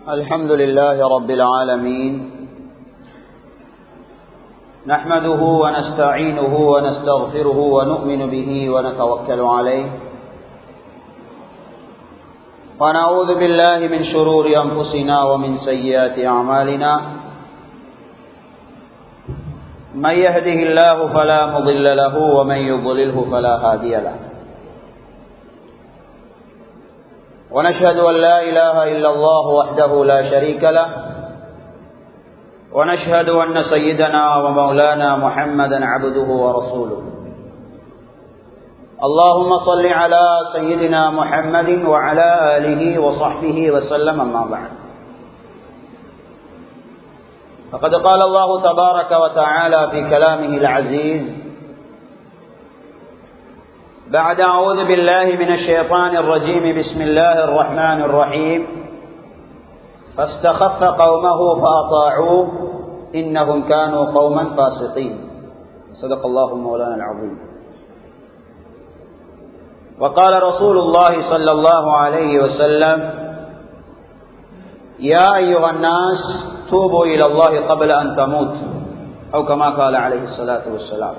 الحمد لله رب العالمين نحمده ونستعينه ونستغفره ونؤمن به ونتوكل عليه ونعوذ بالله من شرور أنفسنا ومن سيئات أعمالنا من يهده الله فلا مضل له ومن يضلله فلا هادي له ونشهد أن لا إله إلا الله وحده لا شريك له ونشهد أن سيدنا ومولانا محمدا عبده ورسوله اللهم صل على سيدنا محمد وعلى آله وصحبه وسلم أما بعد فقد قال الله تبارك وتعالى في كلامه العزيز بعد أعوذ بالله من الشيطان الرجيم بسم الله الرحمن الرحيم فاستخف قومه فأطاعوه إنهم كانوا قوما فاسقين صدق الله مولانا العظيم وقال رسول الله صلى الله عليه وسلم يا أيها الناس توبوا إلى الله قبل أن تموت أو كما قال عليه الصلاة والسلام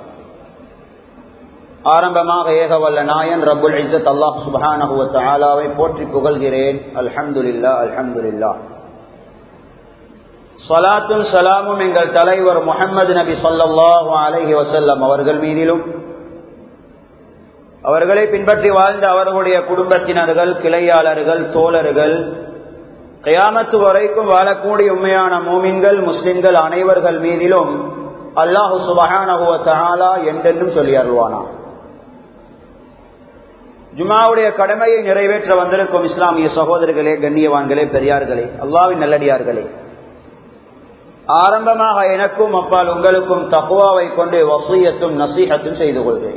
ஆரம்பமாக ஏக வல்ல நாயன் ரபுல் இசத் அல்லாஹ் சுபஹானஹுவ தாலாவை போற்றி புகழ்கிறேன் அல்ஹம்துலில்லா அல்ஹம்துலில்லா சலாத்தும் சலாமும் எங்கள் தலைவர் முகமது நபி சொல்லாஹு அலஹி வசல்லம் அவர்கள் மீதிலும் அவர்களை பின்பற்றி வாழ்ந்த அவர்களுடைய குடும்பத்தினர்கள் கிளையாளர்கள் தோழர்கள் கயாமத்து வரைக்கும் வாழக்கூடிய உண்மையான மூமின்கள் முஸ்லிம்கள் அனைவர்கள் மீதிலும் அல்லாஹு சுபஹானஹுவ தாலா என்றென்றும் சொல்லி அருள்வானா ஜுமாவுடைய கடமையை நிறைவேற்ற வந்திருக்கும் இஸ்லாமிய சகோதரர்களே கண்ணியவான்களே பெரியார்களே அல்லாவின் நல்லடியார்களே ஆரம்பமாக எனக்கும் அப்பால் உங்களுக்கும் தகுவாவை கொண்டு வசூயத்தும் நசீகத்தும் செய்து கொள்கிறேன்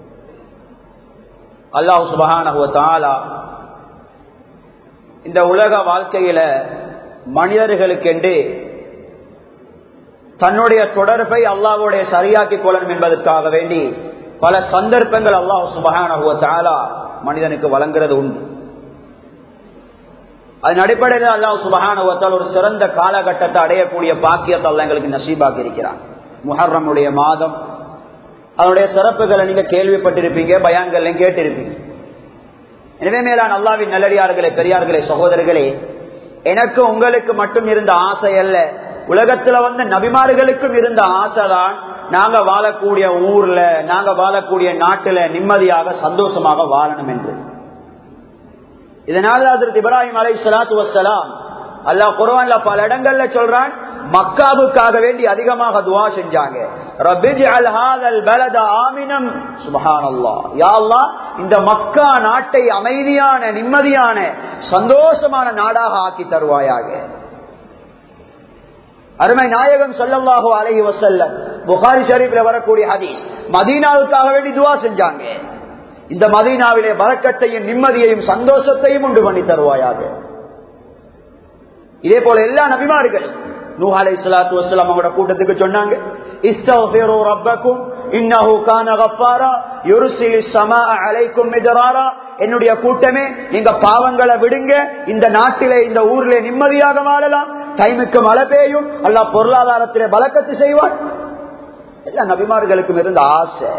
அல்லாஹு சுபஹானா இந்த உலக வாழ்க்கையில மனிதர்களுக்கென்று தன்னுடைய தொடர்பை அல்லாவுடைய சரியாக்கிக் கொள்ளணும் என்பதற்காக வேண்டி பல சந்தர்ப்பங்கள் அல்லாஹ் சுபஹானா மனிதனுக்கு வழங்குறது உண்டு அதன் அடிப்படையில் அல்லாஹ் சுபஹானுவத்தால் ஒரு சிறந்த காலகட்டத்தை அடையக்கூடிய பாக்கியத்தை அல்ல எங்களுக்கு நசீபாக்கி இருக்கிறான் முஹர்ரமுடைய மாதம் அதனுடைய சிறப்புகளை நீங்க கேள்விப்பட்டிருப்பீங்க பயான்கள்லையும் கேட்டிருப்பீங்க எனவே மேலான அல்லாவின் நல்லடியார்களே பெரியார்களே சகோதரர்களே எனக்கு உங்களுக்கு மட்டும் இருந்த ஆசை அல்ல உலகத்துல வந்த நபிமார்களுக்கும் இருந்த ஆசை தான் நாங்க வாழக்கூடிய ஊர்ல நாங்க வாழக்கூடிய நாட்டுல நிம்மதியாக சந்தோஷமாக வாழணும் என்று இதனால அதற்கு இப்ராஹிம் அலை சலாத்து வசலாம் அல்லா குரவான்ல பல இடங்கள்ல சொல்றான் மக்காவுக்காக வேண்டி அதிகமாக துவா செஞ்சாங்க இந்த மக்கா நாட்டை அமைதியான நிம்மதியான சந்தோஷமான நாடாக ஆக்கி தருவாயாக அருமை நாயகம் சொல்லல்லாஹோ அலஹி வசல்லம் புகாரி ஷரீப்ல வரக்கூடிய ஹதீஸ் மதீனாவுக்காக வேண்டி துவா செஞ்சாங்க இந்த மதீனாவிலே பறக்கத்தையும் நிம்மதியையும் சந்தோஷத்தையும் உண்டு பண்ணி தருவாயாக இதே போல எல்லா நபிமார்கள் நூஹ் அலை சலாத்து வசலாம் அவங்களோட கூட்டத்துக்கு சொன்னாங்க இஸ்தஃபிரு ரப்பக்கும் இன்னஹு கான கஃபாரா யுர்சிலி ஸமாஅ அலைக்கும் மிதராரா என்னுடைய கூட்டமே நீங்க பாவங்களை விடுங்க இந்த நாட்டிலே இந்த ஊரிலே நிம்மதியாக வாழலாம் டைமுக்கு மழை பெய்யும் அல்லா பொருளாதாரத்திலே பலக்கத்து செய்வான் எல்லா நபிமார்களுக்கும் இருந்த ஆசை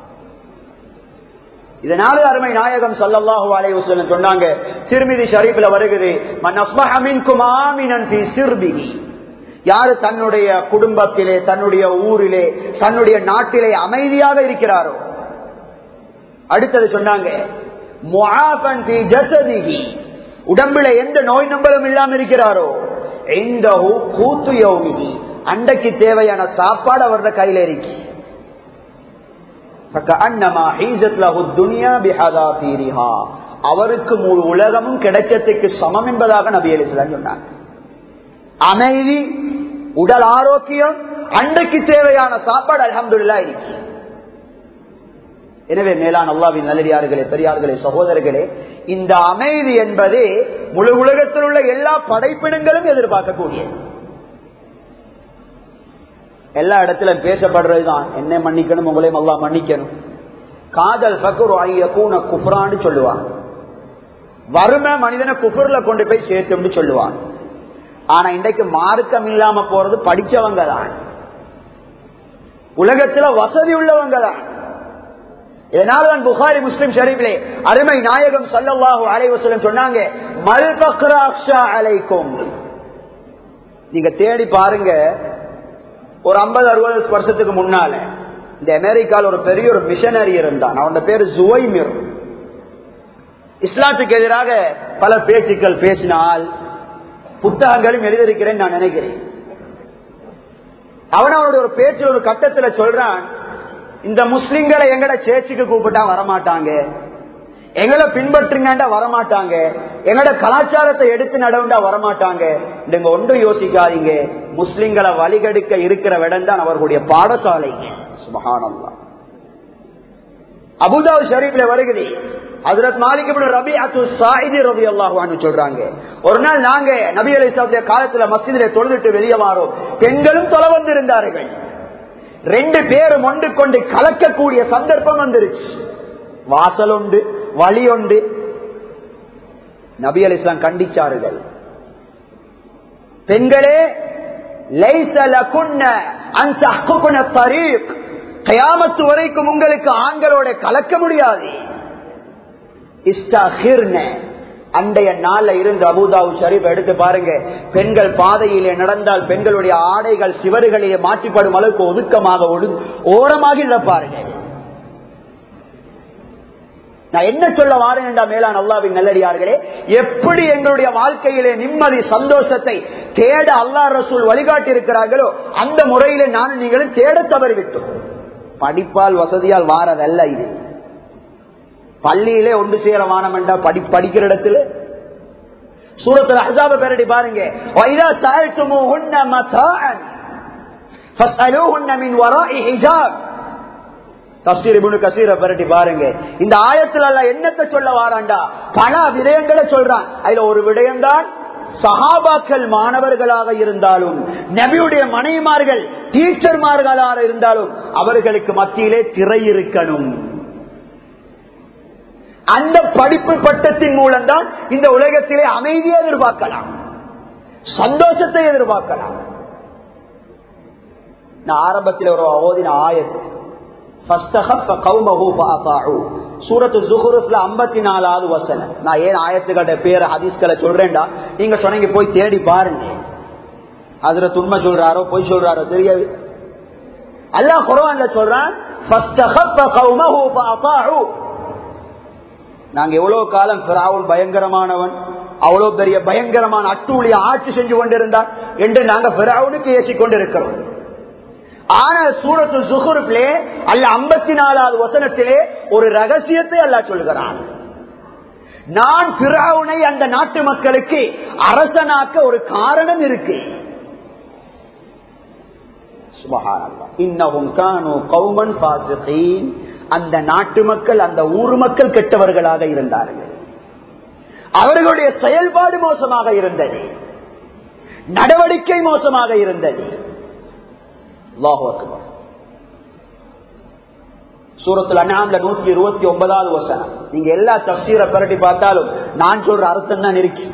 இதனால அருமை நாயகம் சல்லல்லாஹு அலைஹி வஸல்லம் சொன்னாங்க திருமிதி ஷரீஃப்ல வருகிறது மன் அஸ்பஹ மின்கும் ஆமினன் ஃபீ சிர்பிஹி யாரு தன்னுடைய குடும்பத்திலே தன்னுடைய ஊரிலே தன்னுடைய நாட்டிலே அமைதியாக இருக்கிறாரோ அடுத்தது சொன்னாங்க முஆஃபன் ஃபீ ஜஸதிஹி உடம்புல எந்த நோய் நம்பலும் இல்லாம இருக்கிறாரோ இந்தஹு கூத்து யௌமிஹி அண்டைக்கு தேவையான சாப்பாடு அவரோட கையில இருக்கு அவருக்கு முழு உலகமும் கிடைச்சதுக்கு சமம் என்பதாக நபி அலிஸ்லாம் சொன்னாங்க அமைதி உடல் ஆரோக்கியம் அன்றைக்கு தேவையான சாப்பாடு அலமதுல்லா இருக்கு எனவே மேலான அல்லாவின் நல்லடியார்களே பெரியார்களே சகோதரர்களே இந்த அமைதி என்பதே முழு உலகத்தில் உள்ள எல்லா படைப்பினங்களும் எதிர்பார்க்கக்கூடிய எல்லா இடத்திலும் பேசப்படுறதுதான் என்ன மன்னிக்கணும் உங்களையும் அல்லா மன்னிக்கணும் காதல் பக்குர் ஐய கூன குஃப்ரான்னு சொல்லுவாங்க வறுமை மனிதனை குஃபர்ல கொண்டு போய் சேர்த்தும்னு சொல்லுவாங்க ஆனா இன்றைக்கு மார்க்கம் இல்லாம போறது படிச்சவங்க தான் உலகத்துல வசதி உள்ளவங்க தான் இதனால்தான் புகாரி முஸ்லிம் ஷரீஃபிலே அருமை நாயகம் சல்லல்லாஹு அலைவசலம் சொன்னாங்க மல் பக்ராக்ஷா அலைக்கும் நீங்க தேடி பாருங்க ஒரு ஐம்பது அறுபது வருஷத்துக்கு முன்னால இந்த அமெரிக்கால ஒரு பெரிய ஒரு மிஷனரி இருந்தான் அவன் பேரு ஜுவைமிர் இஸ்லாத்துக்கு எதிராக பல பேச்சுக்கள் பேசினால் புத்தகங்களும் எழுதியிருக்கிறேன் நான் நினைக்கிறேன் அவன் அவனுடைய ஒரு பேச்சு ஒரு கட்டத்துல சொல்றான் இந்த முஸ்லிம்களை எங்கட சேர்ச்சுக்கு கூப்பிட்டா வரமாட்டாங்க எங்களை பின்பற்றுங்கண்டா வரமாட்டாங்க எங்களோட கலாச்சாரத்தை எடுத்து நடவுண்டா வரமாட்டாங்க நீங்க ஒன்றும் யோசிக்காதீங்க முஸ்லிம்களை வழிகெடுக்க இருக்கிற இடம் தான் அவர்களுடைய பாடசாலைங்க சுபகானந்தா அபுதாவு ஷரீப்ல வருகிறது ஹசரத் மாலிக் ரபி அத்து சாயிதி ரபி அல்லாஹான்னு சொல்றாங்க ஒரு நாள் நாங்க நபி அலி காலத்துல மசிதில தொழுதுட்டு வெளியே வாரோம் பெண்களும் தொலை வந்திருந்தார்கள் ரெண்டு பேரும் ஒன்று கொண்டு கலக்கக்கூடிய சந்தர்ப்பம் வந்துருச்சு வாசல் உண்டு வழி உண்டு நபி அலி இஸ்லாம் கண்டிச்சார்கள் பெண்களே கயாமத்து வரைக்கும் உங்களுக்கு ஆண்களோட கலக்க முடியாது அண்டைய நாள்ல இருந்து அபுதாவு ஷரீப் எடுத்து பாருங்க பெண்கள் பாதையிலே நடந்தால் பெண்களுடைய ஆடைகள் சிவறுகளிலே மாற்றிப்படும் அளவுக்கு ஒதுக்கமாக ஓரமாக பாருங்க நான் என்ன சொல்ல வாரேன் மேலான அல்லாவின் நல்லடியார்களே எப்படி எங்களுடைய வாழ்க்கையிலே நிம்மதி சந்தோஷத்தை தேட அல்லா ரசூல் வழிகாட்டி இருக்கிறார்களோ அந்த முறையிலே நானும் நீங்களும் தேட தவறிவிட்டோம் படிப்பால் வசதியால் வாரதல்ல இது பள்ளியிலே ஒன்று சேர வானம் என்றா படி படிக்கிற இடத்துல சூரத்தில் அசாப பேரடி பாருங்க வைரா சாயத்துமோ உன்ன மதான் மின் வராஇ ஹிஜாப் தஸ்தீர் இபுனு கசீர பரட்டி பாருங்க இந்த ஆயத்துல அல்ல என்னத்தை சொல்ல வாராண்டா பல விடயங்களை சொல்றான் அதுல ஒரு விடயம்தான் சஹாபாக்கள் மாணவர்களாக இருந்தாலும் நபியுடைய மனைவிமார்கள் டீச்சர்மார்களாக இருந்தாலும் அவர்களுக்கு மத்தியிலே திரை இருக்கணும் அந்த படிப்பு பட்டத்தின் மூலம்தான் இந்த உலகத்திலே அமைதியை எதிர்பார்க்கலாம் சந்தோஷத்தை எதிர்பார்க்கலாம் நான் ஆரம்பத்தில் ஒரு ஓதின ஆயத்து சூரத்து ஜுஹுருப்ல ஐம்பத்தி நாலாவது வசனம் நான் ஏன் ஆயத்துக்கிட்ட பேர் ஹதீஸ்களை சொல்றேன்டா நீங்க சொன்னீங்க போய் தேடி பாருங்க அதுல துண்மை சொல்றாரோ பொய் சொல்றாரோ தெரியாது அல்லா குரவான்ல சொல்றான் நாங்க எவ்வளவு காலம் பிராவுல் பயங்கரமானவன் அவ்வளவு பெரிய பயங்கரமான அட்டூழிய ஆட்சி செஞ்சு கொண்டிருந்தார் என்று நாங்க பிராவுனுக்கு ஏசி கொண்டிருக்கிறோம் ஆனால் சூரத்து சுகுருப்பிலே அல்ல ஐம்பத்தி நாலாவது வசனத்திலே ஒரு ரகசியத்தை அல்ல சொல்கிறான் நான் பிராவுனை அந்த நாட்டு மக்களுக்கு அரசனாக்க ஒரு காரணம் இருக்கு அந்த நாட்டு மக்கள் அந்த ஊர் மக்கள் கெட்டவர்களாக இருந்தார்கள் அவர்களுடைய செயல்பாடு மோசமாக இருந்தது நடவடிக்கை மோசமாக இருந்தது சூரத்தில் அண்ணாமல நூத்தி இருபத்தி ஒன்பதாவது வசனம் நீங்க எல்லா தப்சீரை பரட்டி பார்த்தாலும் நான் சொல்ற அர்த்தம் தான் இருக்கு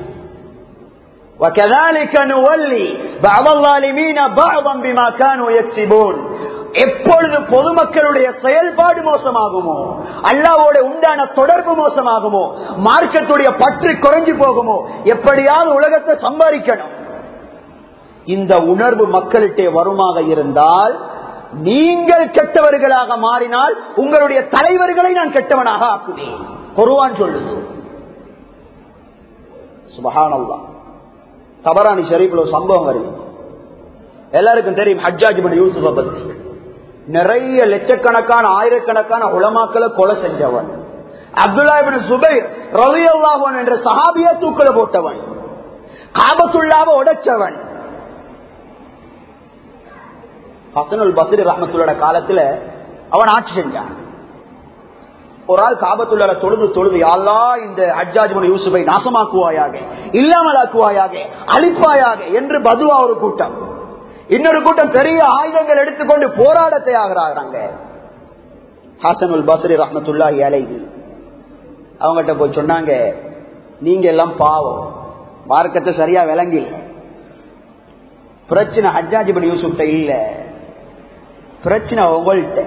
எப்பொழுது பொதுமக்களுடைய செயல்பாடு மோசமாகுமோ அல்லாவோட உண்டான தொடர்பு மோசமாகுமோ மார்க்கத்துடைய பற்று குறைஞ்சு போகுமோ எப்படியாவது உலகத்தை சம்பாதிக்கணும் இந்த உணர்வு மக்களிட்டே வருமாக இருந்தால் நீங்கள் கெட்டவர்களாக மாறினால் உங்களுடைய தலைவர்களை நான் கெட்டவனாக ஆக்குவேன் பொருவான் சொல்லுது சுபஹானல்லா தபராணி ஷரீஃப்ல ஒரு சம்பவம் வருது எல்லாருக்கும் தெரியும் ஹஜ்ஜாஜ் படி யூசுஃப பத்தி நிறைய லட்சக்கணக்கான ஆயிரக்கணக்கான உலமாக்களை கொலை செஞ்சவன் அப்துல்லா சுபைர் ரவி அல்லாஹன் என்ற சஹாபியா தூக்கல போட்டவன் காபத்துள்ளாவ உடைச்சவன் ஹசனுல் பசிர் ரஹமத்துள்ளோட காலத்துல அவன் ஆட்சி செஞ்சான் ஒரு ஆள் காபத்துள்ள தொழுது தொழுது யாழ்லா இந்த ஹஜ்ஜாஜ் யூசுஃபை நாசமாக்குவாயாக இல்லாமலாக்குவாயாக அழிப்பாயாக என்று பதுவா ஒரு கூட்டம் இன்னொரு கூட்டம் பெரிய ஆயுதங்கள் எடுத்துக்கொண்டு போராட தயாராகிறாங்க ஹாசனுல் பசரி ரஹமத்துல்லா ஏழைகி அவங்ககிட்ட போய் சொன்னாங்க நீங்க எல்லாம் பாவம் மார்க்கத்தை சரியா விளங்கி பிரச்சனை ஹஜ்ஜாஜிபடி யூசுப்ட இல்ல பிரச்சனை உங்கள்கிட்ட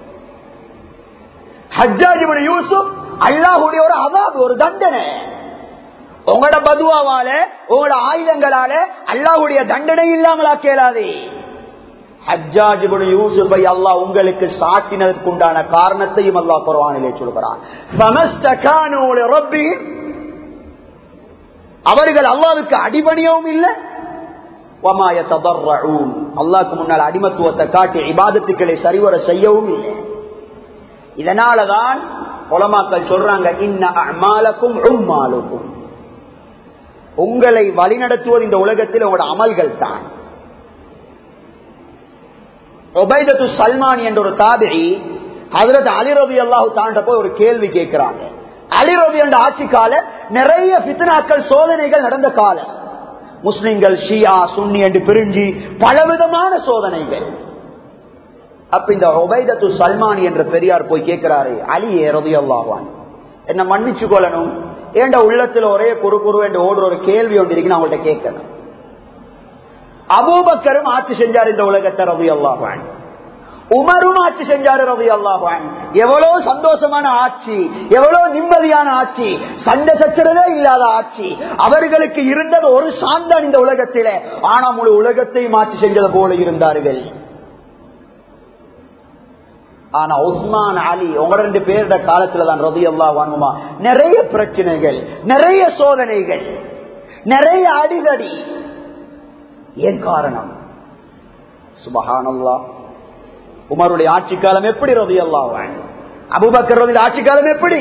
ஹஜ்ஜாஜிபடி யூசுப் அல்லாஹுடைய ஒரு அதாபு ஒரு தண்டனை உங்களோட பதுவாவால உங்களோட ஆயுதங்களால அல்லாஹுடைய தண்டனை இல்லாமல் ஆக்கலாதே ஹஜ்ஜாஜிபுன் யூசுஃபை அல்லாஹ் உங்களுக்கு சாட்டினதற்கு உண்டான காரணத்தையும் அல்லாஹ் குர்ஆனிலே சொல்கிறான் ஃபமஸ்தகானு லிரப்பிஹிம் அவர்கள் அல்லாஹ்வுக்கு அடிபணியவும் இல்லை வமா யததர்ரூன் அல்லாஹ்வுக்கு முன்னால் அடிமத்துவத்தை காட்டி இபாதத்துக்களை சரிவர செய்யவும் இல்லை இதனாலதான் உலமாக்கள் சொல்றாங்க இன்ன அமாலக்கும் உம்மாலுக்கும் உங்களை வழிநடத்துவது இந்த உலகத்தில் உங்களோட அமல்கள் தான் ஒபைதத்து சல்மான் என்ற ஒரு தாபிரி ஹதரத் அலிரவி அல்லாஹு தாண்ட போய் ஒரு கேள்வி கேட்கிறாங்க அலிரவி என்ற ஆட்சி கால நிறைய பித்னாக்கள் சோதனைகள் நடந்த காலம் முஸ்லிம்கள் ஷியா சுன்னி என்று பிரிஞ்சு பலவிதமான சோதனைகள் அப்ப இந்த ஒபைதத்து சல்மான் என்ற பெரியார் போய் கேட்கிறாரு அலி ரவி அல்லாஹான் என்ன மன்னிச்சு கொள்ளணும் ஏண்ட உள்ளத்துல ஒரே குறு குரு என்று ஓடுற ஒரு கேள்வி ஒன்று இருக்கு நான் உங்கள்கிட்ட கேட்கணும் அபூபக்கரும் ஆட்சி செஞ்சார் இந்த உலகத்தை ரவி அல்லாஹான் உமரும் ஆட்சி செஞ்சாரு ரவி அல்லாஹான் எவ்வளவு சந்தோஷமான ஆட்சி எவ்வளவு நிம்மதியான ஆட்சி சண்டை சச்சரவே இல்லாத ஆட்சி அவர்களுக்கு இருந்தது ஒரு சாந்தான் இந்த உலகத்தில ஆனா முழு உலகத்தையும் ஆட்சி செஞ்சது போல இருந்தார்கள் ஆனா உஸ்மான் அலி உங்க ரெண்டு பேருட காலத்துல தான் ரவி அல்லா வாங்குமா நிறைய பிரச்சனைகள் நிறைய சோதனைகள் நிறைய அடிதடி ஏன் காரணம் சுபஹானல்லா உமருடைய ஆட்சி காலம் எப்படி ரவி அல்லா அபுபக்கர் ரவி ஆட்சி காலம் எப்படி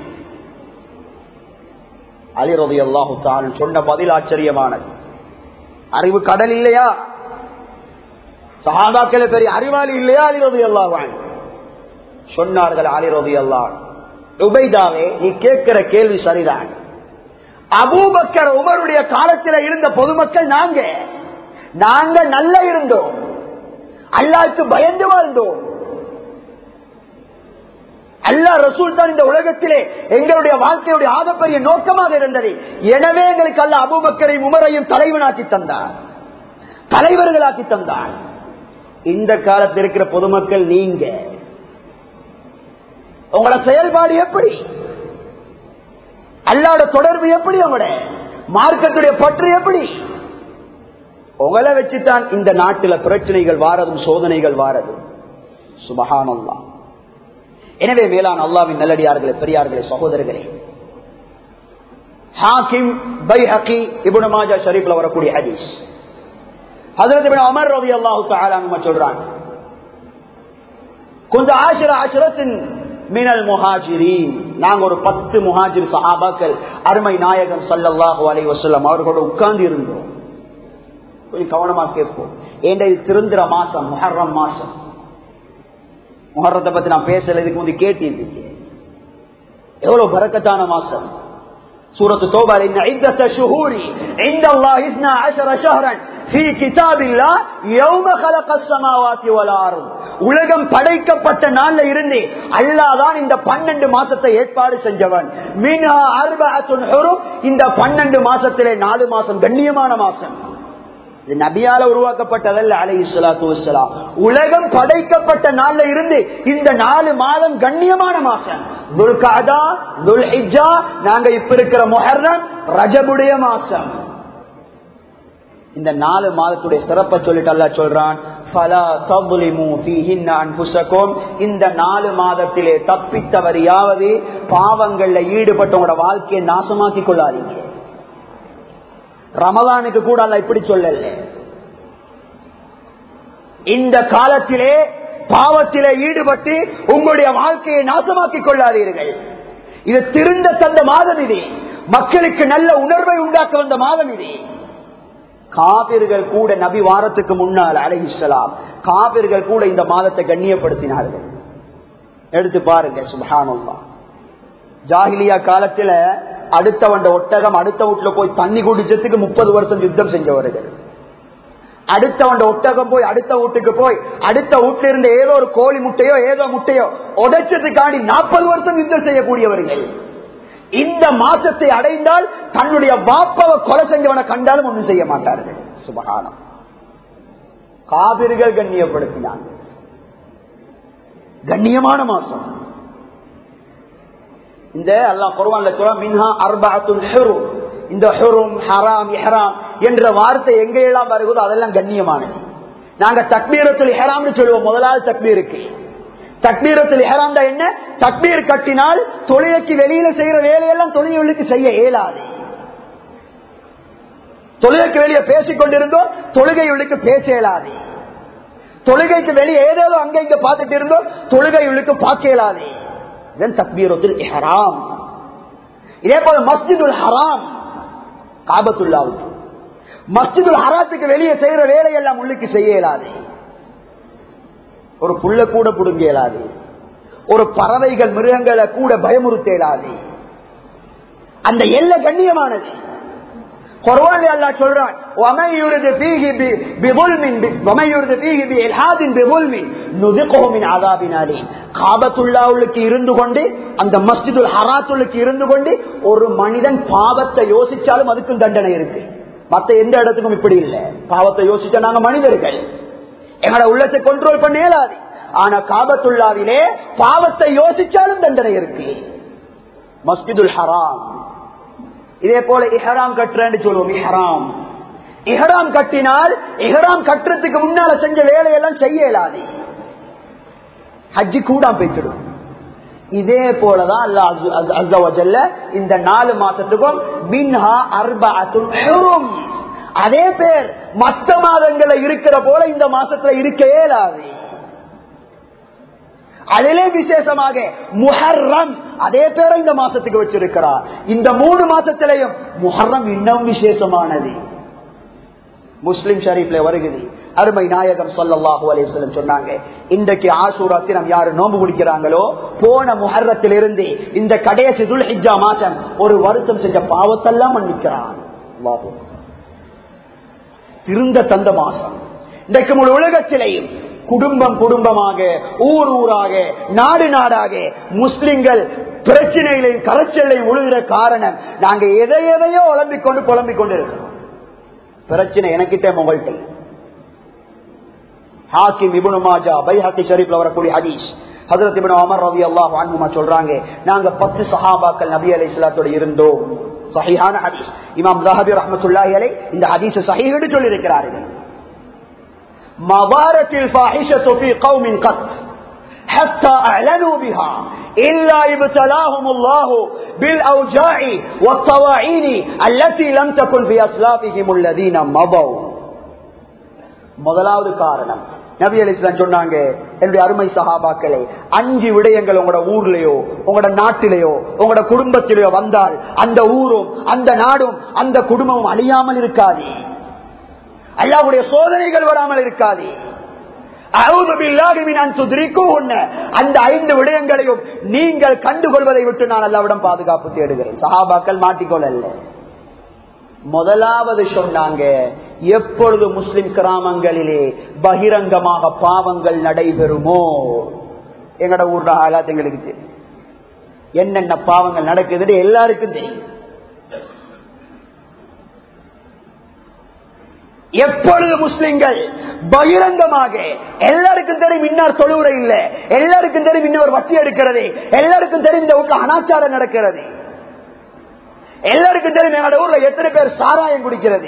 அலி ரவி அல்லாஹு தான் சொன்ன பதில் ஆச்சரியமானது அறிவு கடல் இல்லையா சகாதாக்கள் பெரிய அறிவாளி இல்லையா அலி ரவி அல்லாஹ் சொன்னார்கள் அலி ரவி அல்லாஹ் உபைதாவே நீ கேட்கிற கேள்வி சரிதான் அபூபக்கர் உமருடைய காலத்தில் இருந்த பொதுமக்கள் நாங்க நாங்க நல்ல இருந்தோம் அல்லாவுக்கு பயந்து வாழ்ந்தோம் அல்லா ரசூல் தான் இந்த உலகத்திலே எங்களுடைய வாழ்க்கையுடைய ஆகப்பெரிய நோக்கமாக இருந்தது எனவே எங்களுக்கு அல்ல அபுபக்கரையும் உமரையும் தலைவனாக்கி தந்தார் தலைவர்களாக்கி தந்தார் இந்த காலத்தில் இருக்கிற பொதுமக்கள் நீங்க உங்களோட செயல்பாடு எப்படி அல்லாட தொடர்பு எப்படி உங்களோட மார்க்கத்துடைய பற்று எப்படி உங்களை வச்சுதான் இந்த நாட்டில் பிரச்சனைகள் வாரதும் சோதனைகள் வாரதும் சுபகானல்லா எனவே மேலான அல்லாவின் நல்லடியார்களே பெரியார்களே சகோதரர்களே ஹாக்கிம் பை ஹக்கி இபுன மாஜா ஷரீப்ல வரக்கூடிய ஹதீஸ் ஹசரத் அமர் ரவி அல்லாஹு தாலான்னு சொல்றாங்க கொஞ்சம் ஆசிர ஆசிரத்தின் மினல் முஹாஜிரின் நாங்க ஒரு பத்து முஹாஜிர் சஹாபாக்கள் அருமை நாயகன் சல்லல்லாஹு அலை வசல்லம் அவர்களோட உட்கார்ந்து இருந்தோம் கொஞ்சம் கவனமா கேட்போம் ஏண்ட இது திருந்திர மாசம் முஹர்ரம் மாசம் முஹர்ரத்தை பத்தி நான் பேசல இதுக்கு முந்தி கேட்டிருந்தீங்க எவ்வளவு பறக்கத்தான மாசம் சூரத்து தோபா إن عدة الشهور عند الله 12 شهرا في كتاب الله يوم خلق السماوات والارض உலகம் படைக்கப்பட்ட நாள்ல இருந்து அல்லாதான் இந்த பன்னெண்டு மாசத்தை ஏற்பாடு செஞ்சவன் மீனா அர்பஅத்துன் ஹுரும் இந்த பன்னெண்டு மாசத்திலே நாலு மாசம் கண்ணியமான மாசம் இது நபியால உருவாக்கப்பட்டதல்ல அலை இஸ்லாத்து வசலாம் உலகம் படைக்கப்பட்ட நாள்ல இருந்து இந்த நாலு மாதம் கண்ணியமான மாசம் துல்காதா துல் ஹிஜா நாங்க இப்ப இருக்கிற மொஹர்ரம் ரஜபுடைய மாசம் இந்த நாலு மாதத்துடைய சிறப்பை சொல்லிட்டு அல்லா சொல்றான் இந்த நாலு மாதத்திலே தப்பித்தவரையாவது பாவங்கள்ல ஈடுபட்டவங்களோட வாழ்க்கையை நாசமாக்கி கொள்ளாதீங்க ரமலானுக்கு கூட அல்ல இப்படி சொல்லல இந்த காலத்திலே பாவத்திலே ஈடுபட்டு உங்களுடைய வாழ்க்கையை நாசமாக்கி கொள்ளாதீர்கள் இது திருந்த தந்த மாதம் இது மக்களுக்கு நல்ல உணர்வை உண்டாக்க வந்த மாதம் இது காபிர்கள் கூட நபி வாரத்துக்கு முன்னால் அலைஹிஸ்லாம் காபிர்கள் கூட இந்த மாதத்தை கண்ணியப்படுத்தினார்கள் எடுத்து பாருங்க சுபானல்லா ஜாகிலியா காலத்துல அடுத்தவண்ட ஒட்டகம் அடுத்த வீட்டுல போய் தண்ணி குடிச்சதுக்கு முப்பது வருஷம் யுத்தம் செஞ்சவர்கள் அடுத்தவண்ட ஒட்டகம் போய் அடுத்த வீட்டுக்கு போய் அடுத்த வீட்டுல இருந்த ஏதோ ஒரு கோழி முட்டையோ ஏதோ முட்டையோ உடைச்சதுக்காண்டி நாற்பது வருஷம் யுத்தம் செய்யக்கூடியவர்கள் இந்த மாசத்தை அடைந்தால் தன்னுடைய வாப்பவை கொலை செஞ்சவனை கண்டாலும் ஒன்றும் செய்ய மாட்டார்கள் சுபகானம் காவிர்கள் கண்ணியப்படுத்தினாங்க கண்ணியமான மாசம் இந்த அல்லாஹ் குர்ஆன்ல சொல்ற மின்ஹா அர்பஅத்துல் ஹுரும் இந்த ஹுரும் ஹராம் இஹ்ராம் என்ற வார்த்தை எங்க எல்லாம் வருகிறதோ அதெல்லாம் கண்ணியமானது நாங்க தக்பீரத்துல் இஹ்ராம்னு சொல்லுவோம் முதலாவது தக்பீருக்கு தக்பீரத்துல் இஹ்ராம் தான் என்ன தக்பீர் கட்டினால் தொழுகைக்கு வெளியில செய்யற வேலையெல்லாம் தொழுகைகளுக்கு செய்ய இயலாது தொழுகைக்கு வெளியே பேசிக் கொண்டிருந்தோம் தொழுகைகளுக்கு பேச இயலாது தொழுகைக்கு வெளியே ஏதேதோ அங்க இங்க பார்த்துட்டு இருந்தோம் தொழுகைகளுக்கு பார்க்க இயலாது இதன் தக்பீரத்தில் இஹராம் இதே போல மஸ்ஜிதுல் ஹராம் காபத்துல்லாவுக்கு மஸ்ஜிதுல் ஹராத்துக்கு வெளியே செய்யற வேலையெல்லாம் உள்ளுக்கு செய்ய இயலாது ஒரு புள்ள கூட புடுங்க இயலாது ஒரு பறவைகள் மிருகங்களை கூட பயமுறுத்த இயலாது அந்த எல்லை கண்ணியமானது குர்ஆன்ல அல்லாஹ் சொல்றான் وَمَن يُرِدْ فِيهِ بِظُلْمٍ وَمَن يُرِدْ فِيهِ بِإِلْحَادٍ بِظُلْمٍ نُذِقْهُ مِنْ عَذَابٍ أَلِيمٍ காபத்துல்லாவுக்கு இருந்து கொண்டு அந்த மஸ்ஜிதுல் ஹராத்துலுக்கு இருந்து கொண்டு ஒரு மனிதன் பாவத்தை யோசிச்சாலும் அதுக்கும் தண்டனை இருக்கு மத்த எந்த இடத்துக்கும் இப்படி இல்ல பாவத்தை யோசிச்சா நாங்க மனிதர்கள் எங்களோட உள்ளத்தை கண்ட்ரோல் பண்ண இயலாது ஆனா காபத்துல்லாவிலே பாவத்தை யோசிச்சாலும் தண்டனை இருக்கு மஸ்ஜிதுல் ஹராம் இதே போல இஹராம் கட்டுறேன்னு சொல்லுவோம் இஹராம் இஹராம் கட்டினால் இஹராம் கட்டுறதுக்கு முன்னால செஞ்ச வேலையெல்லாம் செய்ய இயலாது ஹஜ்ஜி கூட போய்ச்சிடும் இதே போலதான் அல்லாஹ் இந்த நாலு மாசத்துக்கும் மின்ஹா அர்பஅத்துன் ஹுரும் அதே பேர் மற்ற மாதங்களை இருக்கிற போல இந்த மாசத்துல இருக்க இயலாது அதிலே விசேஷமாக முஹர்ரம் அதே பேரை இந்த மாசத்துக்கு வச்சிருக்கிறார் இந்த மூணு மாசத்திலையும் முஹர்ரம் இன்னும் விசேஷமானது முஸ்லிம் ஷரீஃப்ல வருகிறது அருமை நாயகம் சொல்லல்லாஹு அலையம் சொன்னாங்க இன்றைக்கு ஆசூரா தினம் யாரு நோம்பு குடிக்கிறாங்களோ போன முஹர்ரத்திலிருந்து இந்த கடைசி துல் ஹிஜா மாசம் ஒரு வருஷம் செஞ்ச பாவத்தெல்லாம் மன்னிக்கிறான் அல்லாஹ் திருந்த தந்த மாசம் இன்றைக்கு முழு உலகத்திலேயும் குடும்பம் குடும்பமாக ஊர் ஊராக நாடு நாடாக முஸ்லிம்கள் பிரச்சனைகளையும் கரைச்சலையும் உழுகிற காரணம் நாங்க எதை எதையோ உழம்பிக் கொண்டு புலம்பிக் கொண்டு இருக்கிறோம் பிரச்சனை எனக்கிட்ட உங்கள்கிட்ட ஹாக்கிம் இபுனு மாஜா பைஹாக்கி ஷரீப்ல வரக்கூடிய ஹதீஸ் ஹசரத் இபுன் அமர் ரவி அல்லாஹ் வாங்குமா சொல்றாங்க நாங்க பத்து சஹாபாக்கள் நபி அலை இஸ்லாத்தோட இருந்தோம் சஹிஹான ஹதீஸ் இமாம் ஜஹபி ரஹமத்துல்லாஹி அலை இந்த ஹதீஸ் சஹீஹ்னு சொல்லி இருக்கிறார்கள் مضارت الفاحشة في قوم قط حتى أعلنوا بها إلا ابتلاهم الله بالأوجاع والطواعين التي لم تكن في أسلافهم الذين مضوا முதலாவது காரணம் நபி அலி இஸ்லாம் சொன்னாங்க என்னுடைய அருமை சகாபாக்களே அஞ்சு விடயங்கள் உங்களோட ஊர்லயோ உங்களோட நாட்டிலேயோ உங்களோட குடும்பத்திலேயோ வந்தால் அந்த ஊரும் அந்த நாடும் அந்த குடும்பமும் அழியாமல் இருக்காது அல்லாவுடைய சோதனைகள் வராமல் இருக்காது அந்த ஐந்து விடயங்களையும் நீங்கள் கண்டுகொள்வதை விட்டு நான் அல்லாவிடம் பாதுகாப்பு தேடுகிறேன் சஹாபாக்கள் மாட்டிக்கொள்ள முதலாவது சொன்னாங்க எப்பொழுது முஸ்லிம் கிராமங்களிலே பகிரங்கமாக பாவங்கள் நடைபெறுமோ எங்கட ஊர்ல ஆகாத் எங்களுக்கு தெரியும் என்னென்ன பாவங்கள் நடக்குது எல்லாருக்கும் தெரியும் எப்பொழுது முஸ்லிம்கள் பகிரங்கமாக எல்லாருக்கும் தெரியும் இன்னார் தொழுவுற இல்ல எல்லாருக்கும் தெரியும் இன்னொரு வட்டி எடுக்கிறது எல்லாருக்கும் தெரியும் இந்த வீட்டுல அனாச்சாரம் நடக்கிறது எல்லாருக்கும் தெரியும் எங்களோட ஊர்ல எத்தனை பேர் சாராயம் குடிக்கிறது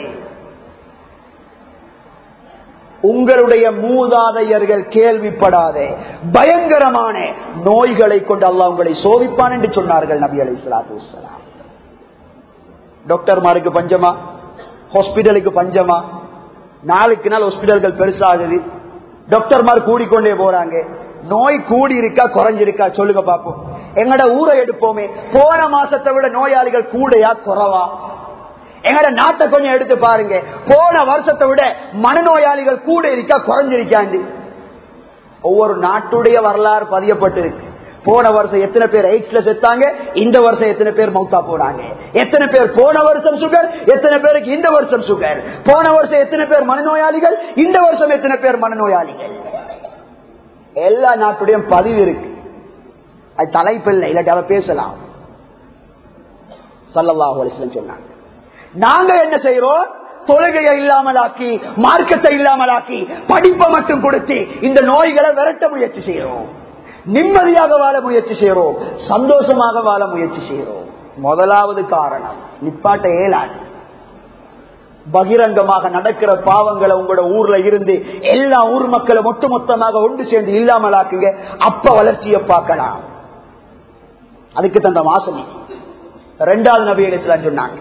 உங்களுடைய மூதாதையர்கள் கேள்விப்படாத பயங்கரமான நோய்களை கொண்டு அல்லாஹ் உங்களை சோதிப்பான் என்று சொன்னார்கள் நபி அலி சலாத்து வலாம் டாக்டர்மாருக்கு பஞ்சமா ஹாஸ்பிட்டலுக்கு பஞ்சமா நாளுக்கு நாள் ஹாஸ்பிட்டல்கள் பெருசாகுது டாக்டர்மார் கூடிக்கொண்டே போறாங்க நோய் கூடி இருக்கா குறைஞ்சிருக்கா சொல்லுங்க பாப்போம் எங்கட ஊரை எடுப்போமே போன மாசத்தை விட நோயாளிகள் கூடையா குறவா எங்கட நாட்டை கொஞ்சம் எடுத்து பாருங்க போன வருஷத்தை விட மனநோயாளிகள் கூட இருக்கா குறைஞ்சிருக்காண்டு ஒவ்வொரு நாட்டுடைய வரலாறு பதியப்பட்டிருக்கு போன வருஷம் எத்தனை பேர் எய்ட்ஸ்ல செத்தாங்க இந்த வருஷம் எத்தனை பேர் மௌத்தா போனாங்க எத்தனை பேர் போன வருஷம் சுகர் எத்தனை பேருக்கு இந்த வருஷம் சுகர் போன வருஷம் எத்தனை பேர் மனநோயாளிகள் இந்த வருஷம் எத்தனை பேர் மனநோயாளிகள் எல்லா நாட்டுடைய பதிவு இருக்கு அது தலைப்பில்லை இல்லாட்டி அதை பேசலாம் சல்லல்லாஹு அலிஸ்லம் சொன்னாங்க நாங்க என்ன செய்யறோம் தொழுகையை இல்லாமலாக்கி மார்க்கத்தை இல்லாமலாக்கி படிப்பை மட்டும் கொடுத்து இந்த நோய்களை விரட்ட முயற்சி செய்யறோம் நிம்மதியாக வாழ முயற்சி செய்யறோம் சந்தோஷமாக வாழ முயற்சி செய்யறோம் முதலாவது காரணம் நிப்பாட்ட ஏலாது பகிரங்கமாக நடக்கிற பாவங்களை உங்களோட ஊர்ல இருந்து எல்லா ஊர் மக்களும் மொத்த மொத்தமாக ஒன்று சேர்ந்து இல்லாமலாக்குங்க அப்ப வளர்ச்சியை பார்க்கலாம் அதுக்கு தந்த மாசம் ரெண்டாவது நபி இஸ்லாம் சொன்னாங்க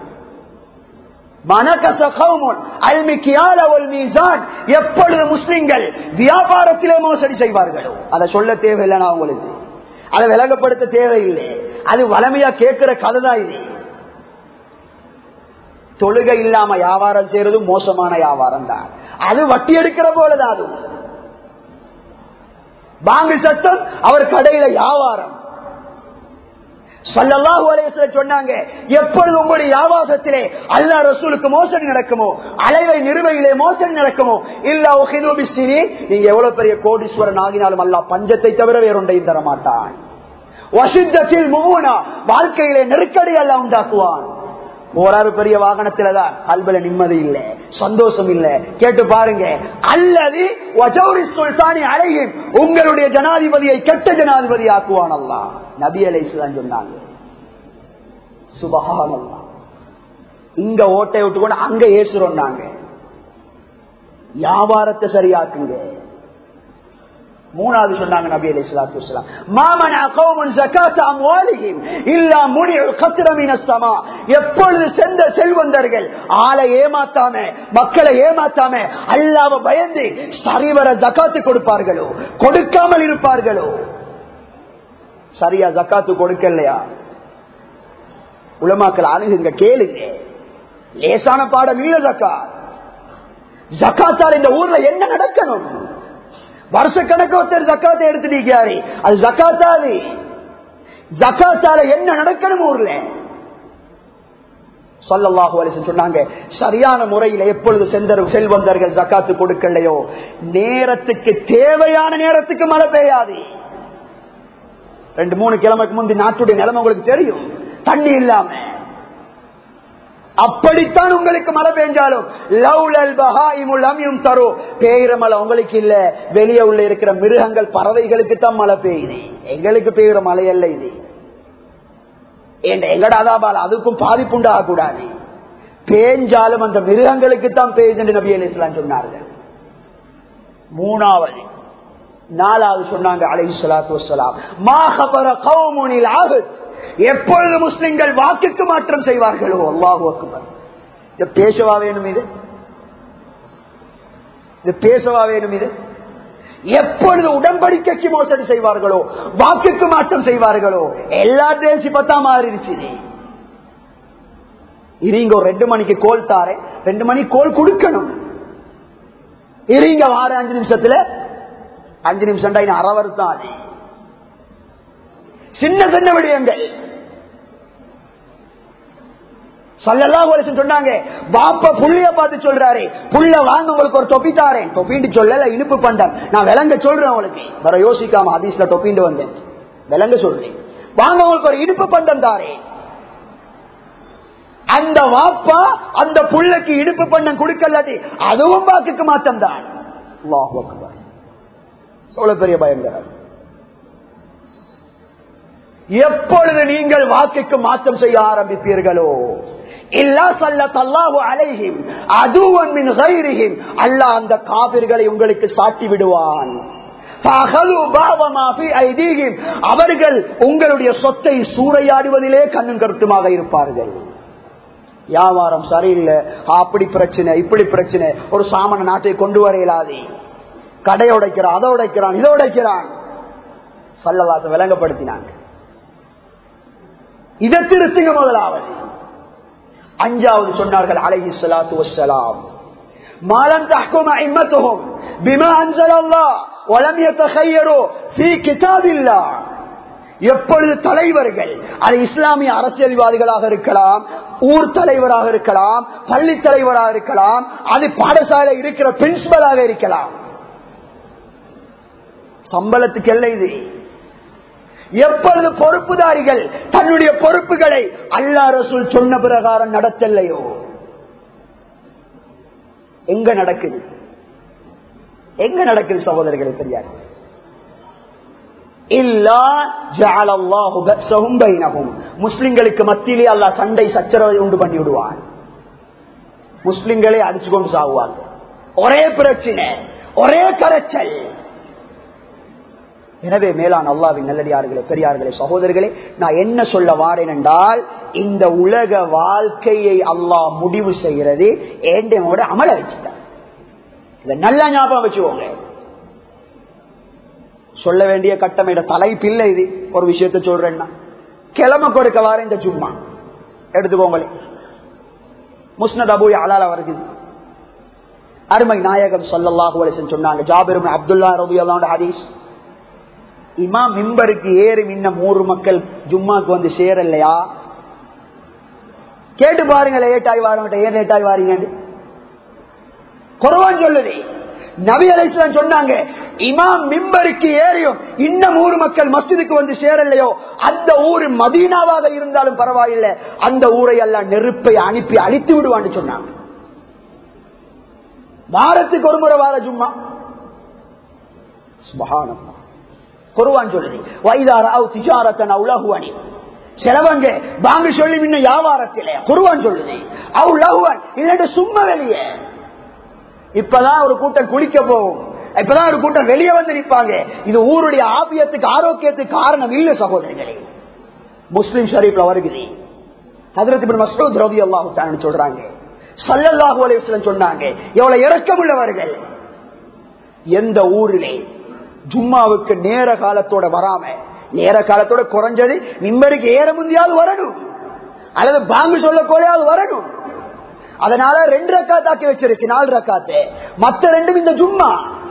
எப்பொழுது முஸ்லிம்கள் வியாபாரத்திலே மோசடி செய்வார்களோ அதை சொல்ல தேவையில்லை நான் உங்களுக்கு அதை விலகப்படுத்த தேவையில்லை அது வளமையா கேட்கிற கதை தான் இது தொழுகை இல்லாம வியாபாரம் செய்யறது மோசமான வியாபாரம் தான் அது வட்டி எடுக்கிற போலதான் அது பாங்கு சட்டம் அவர் கடையில வியாபாரம் சல்லல்லாஹு அலைஹி சொன்னாங்க எப்பொழுது உங்களுடைய வியாபாரத்திலே அல்லா ரசூலுக்கு மோசடி நடக்குமோ அலைவை நிறுவையிலே மோசடி நடக்குமோ இல்லா ஒஹிதோபிஸ்டினி நீங்க எவ்வளவு பெரிய கோடீஸ்வரன் ஆகினாலும் அல்லா பஞ்சத்தை தவிர வேறொன்றையும் தர மாட்டான் வசித்தத்தில் மூவனா வாழ்க்கையிலே நெருக்கடி அல்ல உண்டாக்குவான் போறாரு பெரிய வாகனத்துல தான் கல்வில நிம்மதி இல்ல சந்தோஷம் இல்ல கேட்டு பாருங்க அல்லது சுல்தானி அழகும் உங்களுடைய ஜனாதிபதியை கெட்ட ஜனாதிபதி ஆக்குவான் அல்லா நபி அலைசுதான் சொன்னாங்க சுபகான் அல்லா இங்க ஓட்டை விட்டுக்கொண்டு அங்க ஏசுறோம் நாங்க வியாபாரத்தை சரியாக்குங்க மூணாவது சொன்னாங்க நபி அலி சலாத்து வலாம் மாமன கௌமன் ஜகாத் அம்வாலிஹிம் இல்லா முனிஉ கத்ர மினஸ்ஸமா எப்பொழுது சென்ற செல்வந்தர்கள் ஆளை ஏமாத்தாம மக்களை ஏமாத்தாம அல்லாஹ்வை பயந்து சரிவர ஜகாத்து கொடுப்பார்களோ கொடுக்காமல் இருப்பார்களோ சரியா ஜக்காத்து கொடுக்கலையா உலமாக்கள் அணுகுங்க கேளுங்க லேசான பாடம் இல்ல ஜக்கா ஜக்காத்தால் இந்த ஊர்ல என்ன நடக்கணும் வருஷக்கணக்கு ஒருத்தர் ஜக்காத்தை எடுத்துட்டு அது ஜக்காத்தாது ஜக்காத்தால என்ன நடக்கணும் ஊர்ல சொல்லல்லாஹு அலிசன் சொன்னாங்க சரியான முறையில் எப்பொழுது செந்தர் செல்வந்தர்கள் ஜக்காத்து கொடுக்கலையோ நேரத்துக்கு தேவையான நேரத்துக்கு மழை பெய்யாது ரெண்டு மூணு கிழமைக்கு முந்தி நாட்டுடைய நிலைமை உங்களுக்கு தெரியும் தண்ணி இல்லாம அப்படித்தான் உங்களுக்கு மழை பெஞ்சாலும் லவ்லல் பஹாயிமுல் அமியும் தரோ பெய்கிற மழை உங்களுக்கு இல்ல வெளியே உள்ள இருக்கிற மிருகங்கள் பறவைகளுக்கு தான் மழை பெய்யுது எங்களுக்கு பெய்கிற மழை அல்ல இது எங்கட அதாபால் அதுக்கும் பாதிப்புண்டாக கூடாது பேஞ்சாலும் அந்த மிருகங்களுக்கு தான் பெய்யுது நபி அலி இஸ்லாம் சொன்னார்கள் மூணாவது நாலாவது சொன்னாங்க அலை சலாத்து வசலாம் மாஹபர கௌமுனில் ஆகுது எப்பொழுது முஸ்லிம்கள் வாக்குக்கு மாற்றம் செய்வார்களோ அல்லாஹு அக்பர் இது பேசவா வேணும் இது இது பேசவா வேணும் இது எப்பொழுது உடன்படிக்கைக்கு மோசடி செய்வார்களோ வாக்குக்கு மாற்றம் செய்வார்களோ எல்லா தேசி பத்தா மாறிடுச்சு இருங்க ஒரு ரெண்டு மணிக்கு கோல் தாரேன் ரெண்டு மணி கோல் கொடுக்கணும் இருங்க வார அஞ்சு நிமிஷத்துல அஞ்சு நிமிஷம் அறவர் தான் சின்ன சின்ன விடயங்கள் சொன்னாங்க பாப்பா புள்ளிய பார்த்து சொல்றாரு புள்ள வாங்க உங்களுக்கு ஒரு தொப்பி தாரேன் தொப்பின்னு சொல்லல இனிப்பு பண்டம் நான் விளங்க சொல்றேன் உங்களுக்கு வர யோசிக்காம ஹதீஸ்ல தொப்பிண்டு வந்தேன் விளங்க சொல்றேன் வாங்க உங்களுக்கு ஒரு இனிப்பு பண்டம் தாரேன் அந்த வாப்பா அந்த புள்ளைக்கு இடுப்பு பண்ணம் கொடுக்கலாட்டி அதுவும் வாக்குக்கு மாற்றம் தான் எவ்வளவு பெரிய பயங்கரம் எப்பொழுது நீங்கள் வாக்குக்கு மாற்றம் செய்ய ஆரம்பிப்பீர்களோ இல்லா சல்லல்லாஹு அலைஹிம் அதுவன் மின் கைரிஹிம் அல்லாஹ் அந்த காபிர்களை உங்களுக்கு சாட்டி விடுவான் அவர்கள் உங்களுடைய சொத்தை சூறையாடுவதிலே கண்ணும் கருத்துமாக இருப்பார்கள் வியாபாரம் சரியில்லை அப்படி பிரச்சனை இப்படி பிரச்சனை ஒரு சாமான நாட்டை கொண்டு வர இயலாது கடை உடைக்கிறான் அதை உடைக்கிறான் இதை உடைக்கிறான் சல்லவாச விளங்கப்படுத்தினாங்க இதை திருத்துங்க முதலாவது அஞ்சாவது சொன்னார்கள் அலஹி சலாத்து வசலாம் மாலம் தஹ்கும் ஐம்மத்துஹும் பிமா அன்சலல்லாஹ் வலம் யதഖய்யரு ஃபீ கிதாபில்லாஹ் எப்பொழுது தலைவர்கள் அது இஸ்லாமிய அரசியல்வாதிகளாக இருக்கலாம் ஊர் தலைவராக இருக்கலாம் பள்ளி தலைவராக இருக்கலாம் அது பாடசாலை இருக்கிற பிரின்சிபலாக இருக்கலாம் சம்பளத்துக்கு எல்லை இது எப்பொழுது பொறுப்புதாரிகள் தன்னுடைய பொறுப்புகளை அல்லா ரசூல் சொன்ன பிரகாரம் நடத்தலையோ எங்க நடக்குது எங்க நடக்குது சகோதரர்களே பெரியார் இல்லா ஜஅலல்லாஹு பஸஹும் பைனஹும் முஸ்லிம்களுக்கு மத்தியிலே அல்லாஹ் சண்டை சச்சரவை உண்டு பண்ணி விடுவான் முஸ்லிம்களே அடிச்சு கொண்டு சாகுவாங்க ஒரே பிரச்சனை ஒரே கரைச்சல் எனவே மேலான அல்லாவின் நல்லடியார்களே பெரியார்களே சகோதரர்களே நான் என்ன சொல்ல வாரேன் என்றால் இந்த உலக வாழ்க்கையை அல்லாஹ் முடிவு செய்கிறது ஏண்டனோட அமல வச்சுட்டார் இதை நல்லா ஞாபகம் வச்சுக்கோங்க சொல்ல வேண்டிய கட்டமைட தலைப்பில்லை இது ஒரு விஷயத்த சொல்றேன்னா கிழமை கொடுக்க வார இந்த சும்மா எடுத்துக்கோங்களே முஸ்னத் அபு அலால வருது அருமை நாயகம் சொல்லல்லாஹு அலிசன் சொன்னாங்க ஜாபிரும் அப்துல்லா ரபி அல்லாண்ட ஹதீஸ் இமா மிம்பருக்கு ஏறி மின்ன மூன்று மக்கள் ஜும்மாக்கு வந்து சேரலையா கேட்டு பாருங்க லேட் ஆகி வாரங்கிட்ட ஏன் லேட் ஆகி வாரீங்க குறவான் சொல்லுது நபி அலிஸ்லாம் சொன்னாங்க இமாம் மிம்பருக்கு ஏறியும் இன்னும் ஊர் மக்கள் மஸ்ஜிதுக்கு வந்து சேரலையோ அந்த ஊர் மதீனாவாக இருந்தாலும் பரவாயில்லை அந்த ஊரை எல்லாம் நெருப்பை அனுப்பி அழித்து விடுவான்னு சொன்னாங்க வாரத்துக்கு ஒரு முறை வார ஜும்மா சுபஹானல்லாஹ் குருவான் சொல்லுது வைதார அவ் திஜாரத்தன் உலகுவனி செலவங்க வாங்க சொல்லி முன்ன வியாபாரத்தில குருவான் சொல்லுது அவ் லகுவன் இல்லட்டு சும்மா வெளியே இப்பதான் ஒரு கூட்டம் குளிக்க போகும் இப்பதான் ஒரு கூட்டம் வெளியே வந்து நிற்பாங்க இது ஊருடைய ஆபியத்துக்கு ஆரோக்கியத்துக்கு காரணம் இல்ல சகோதரிகளே முஸ்லிம் ஷரீப்ல வருகுது ஹதரத் மசூத் ரவி அல்லாஹு சொல்றாங்க சல்லல்லாஹு அலைவசம் சொன்னாங்க எவ்வளவு இறக்கமுள்ளவர்கள் எந்த ஊரிலே ஜும்மாவுக்கு நேர காலத்தோட வராம நேர காலத்தோட குறைஞ்சது நிம்மருக்கு ஏற முந்தியாவது வரணும் அல்லது பாங்கு சொல்ல கோலையாவது வரணும் அதனால ரெண்டு ரக்காத்தாக்கி வச்சிருக்கு நாலு ரக்காத்து மத்த ரெண்டும் இந்த ஜும்மா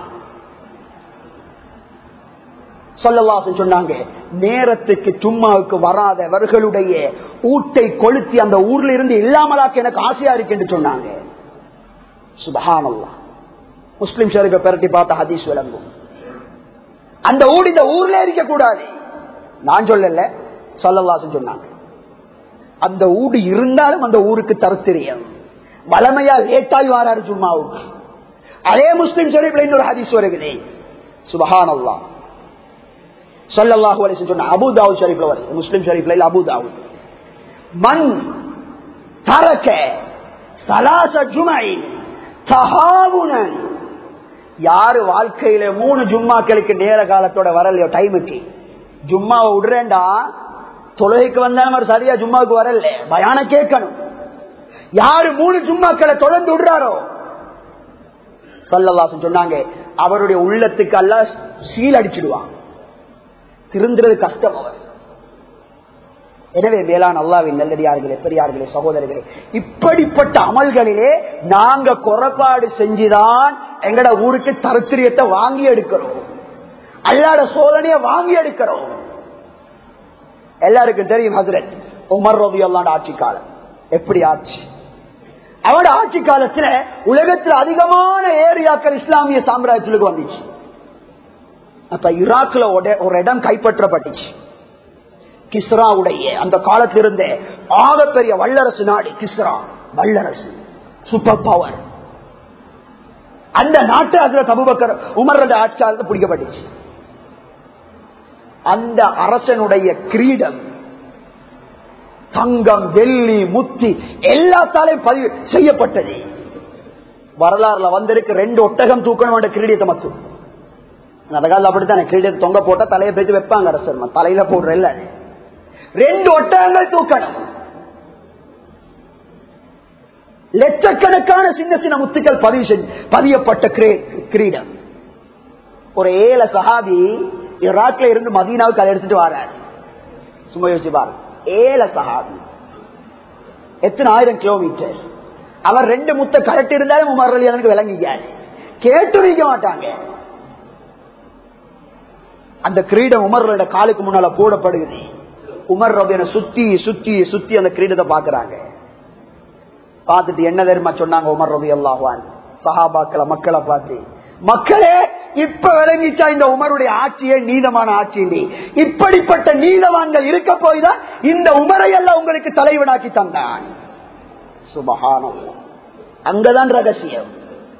சொல்லவாசன் சொன்னாங்க நேரத்துக்கு சும்மாவுக்கு வராதவர்களுடைய ஊட்டை கொளுத்தி அந்த ஊர்ல இருந்து இல்லாமலாக்க எனக்கு ஆசையா இருக்கு என்று சொன்னாங்க சுபஹானல்லா முஸ்லிம் ஷருக்கு பெரட்டி பார்த்த ஹதீஸ் விளங்கும் அந்த ஊர் இந்த ஊர்ல இருக்க கூடாது நான் சொல்லல சொல்லவாசன் சொன்னாங்க அந்த ஊடு இருந்தாலும் அந்த ஊருக்கு தரத்திரியம் வளமையா லேட்டாய் வாராரு சும்மாவுக்கு அதே முஸ்லிம் ஷரீப்ல இன்னொரு ஹதீஸ் வருகிறது சுபஹானல்லா சொல்லல்லாஹு அலைஹி சொன்ன அபுதாவுத் ஷரீஃப்ல வருது முஸ்லிம் ஷரீஃப்ல இல்ல அபுதாவுத் மன் தரக்க சலாச ஜுமை தஹாவுனன் யாரு வாழ்க்கையில மூணு ஜும்மாக்களுக்கு நேர காலத்தோட வரலையோ டைமுக்கு ஜும்மாவை விடுறேன்டா தொழுகைக்கு வந்தாலும் அவர் சரியா ஜும்மாவுக்கு வரல பயான கேட்கணும் யாரு மூணு ஜும்மாக்களை தொடர்ந்து விடுறாரோ சல்லவாசன் சொன்னாங்க அவருடைய உள்ளத்துக்கு அல்ல சீல் அடிச்சிடுவான் திருந்துறது கஷ்டம் அவர் எனவே வேளாண் அல்லாவின் நல்லடியார்களே பெரியார்களே சகோதரர்களே இப்படிப்பட்ட அமல்களிலே நாங்க குறைபாடு செஞ்சுதான் எங்கட ஊருக்கு தருத்திரியத்தை வாங்கி எடுக்கிறோம் அல்லாட சோதனையை வாங்கி எடுக்கிறோம் எல்லாருக்கும் தெரியும் ஹசரத் உமர் ரவி அல்லாண்ட ஆட்சி காலம் எப்படி ஆட்சி அவரோட ஆட்சி காலத்துல உலகத்தில் அதிகமான ஏரியாக்கள் இஸ்லாமிய சாம்ராஜ்யத்துக்கு வந்துச்சு அப்ப ஈராக்ல ஒரு இடம் கைப்பற்றப்பட்டுச்சு கிஸ்ராவுடைய அந்த காலத்தில் இருந்த ஆகப்பெரிய வல்லரசு நாடு கிஸ்ரா வல்லரசு சூப்பர் பவர் அந்த நாட்டு அதுல தபுபக்கர் உமர் ஆட்சியாளர் பிடிக்கப்பட்டுச்சு அந்த அரசனுடைய கிரீடம் தங்கம் வெள்ளி முத்தி எல்லாத்தாலையும் பதிவு செய்யப்பட்டது வரலாறுல வந்திருக்கு ரெண்டு ஒட்டகம் தூக்கணும் கிரீடத்தை மட்டும் அந்த காலத்தில் அப்படித்தானே கிரீடத்தை தொங்க போட்டா தலையை பேசி வைப்பாங்க அரசர் தலையில போடுற இல்ல ரெண்டு ஒட்டகங்கள் தூக்கணும் லட்சக்கணக்கான சின்ன சின்ன முத்துக்கள் பதிவு செஞ்சு பதியப்பட்ட கிரீடம் ஒரு ஏழை சஹாபி ஈராக்ல இருந்து மதீனாவுக்கு அதை எடுத்துட்டு வராரு சும்மா யோசிச்சு பாருங்க ஏழை சஹாபி எத்தனை ஆயிரம் கிலோமீட்டர் அவர் ரெண்டு முத்த கரெக்ட் இருந்தாலும் உமர் அலி எனக்கு விளங்கிக்காரு கேட்டு வைக்க மாட்டாங்க அந்த கிரீடம் உமரோட காலுக்கு முன்னால போடப்படுகிறது உமர் ரபியனை சுத்தி சுத்தி சுத்தி அந்த கிரீடத்தை பாக்குறாங்க பார்த்துட்டு என்ன தெரியுமா சொன்னாங்க உமர் ரபி அல்லாஹான் சஹாபாக்களை மக்களை பார்த்து மக்களே இப்ப விளங்கிச்சா இந்த உமருடைய ஆட்சியே நீதமான ஆட்சி இப்படிப்பட்ட நீதவான்கள் இருக்க போய்தான் இந்த உமரை எல்லாம் உங்களுக்கு தலைவனாக்கி தந்தான் சுபகானம் அங்கதான் ரகசியம்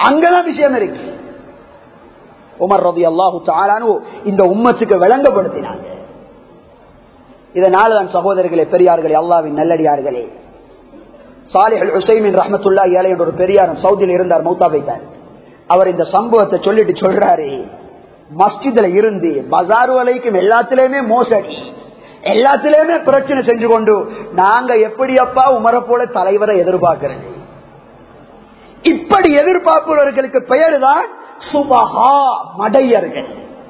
அங்கதான் விஷயம் இருக்கு உமர் ரவி அல்லாஹு தாலானு இந்த உம்மத்துக்கு விளங்கப்படுத்தினாங்க இதனால தான் சகோதரர்களே பெரியார்களே அல்லாவின் நல்லடியார்களே சாலிஹல் ஹுசைமின் ரஹமத்துல்லா ஏழை என்ற ஒரு பெரியார் சவுதியில் இருந்தார் மௌத்தா வைத்தார் அவர் இந்த சம்பவத்தை சொல்லிட்டு சொல்றாரு மஸ்ஜித்ல இருந்து பஜார் வலைக்கும் எல்லாத்திலயுமே மோசடி எல்லாத்திலயுமே பிரச்சனை செஞ்சு கொண்டு நாங்க எப்படியப்பா உமர போல தலைவரை எதிர்பார்க்கிறது இப்படி எதிர்பார்ப்பவர்களுக்கு பெயர் தான் சுபஹா மடையர்கள்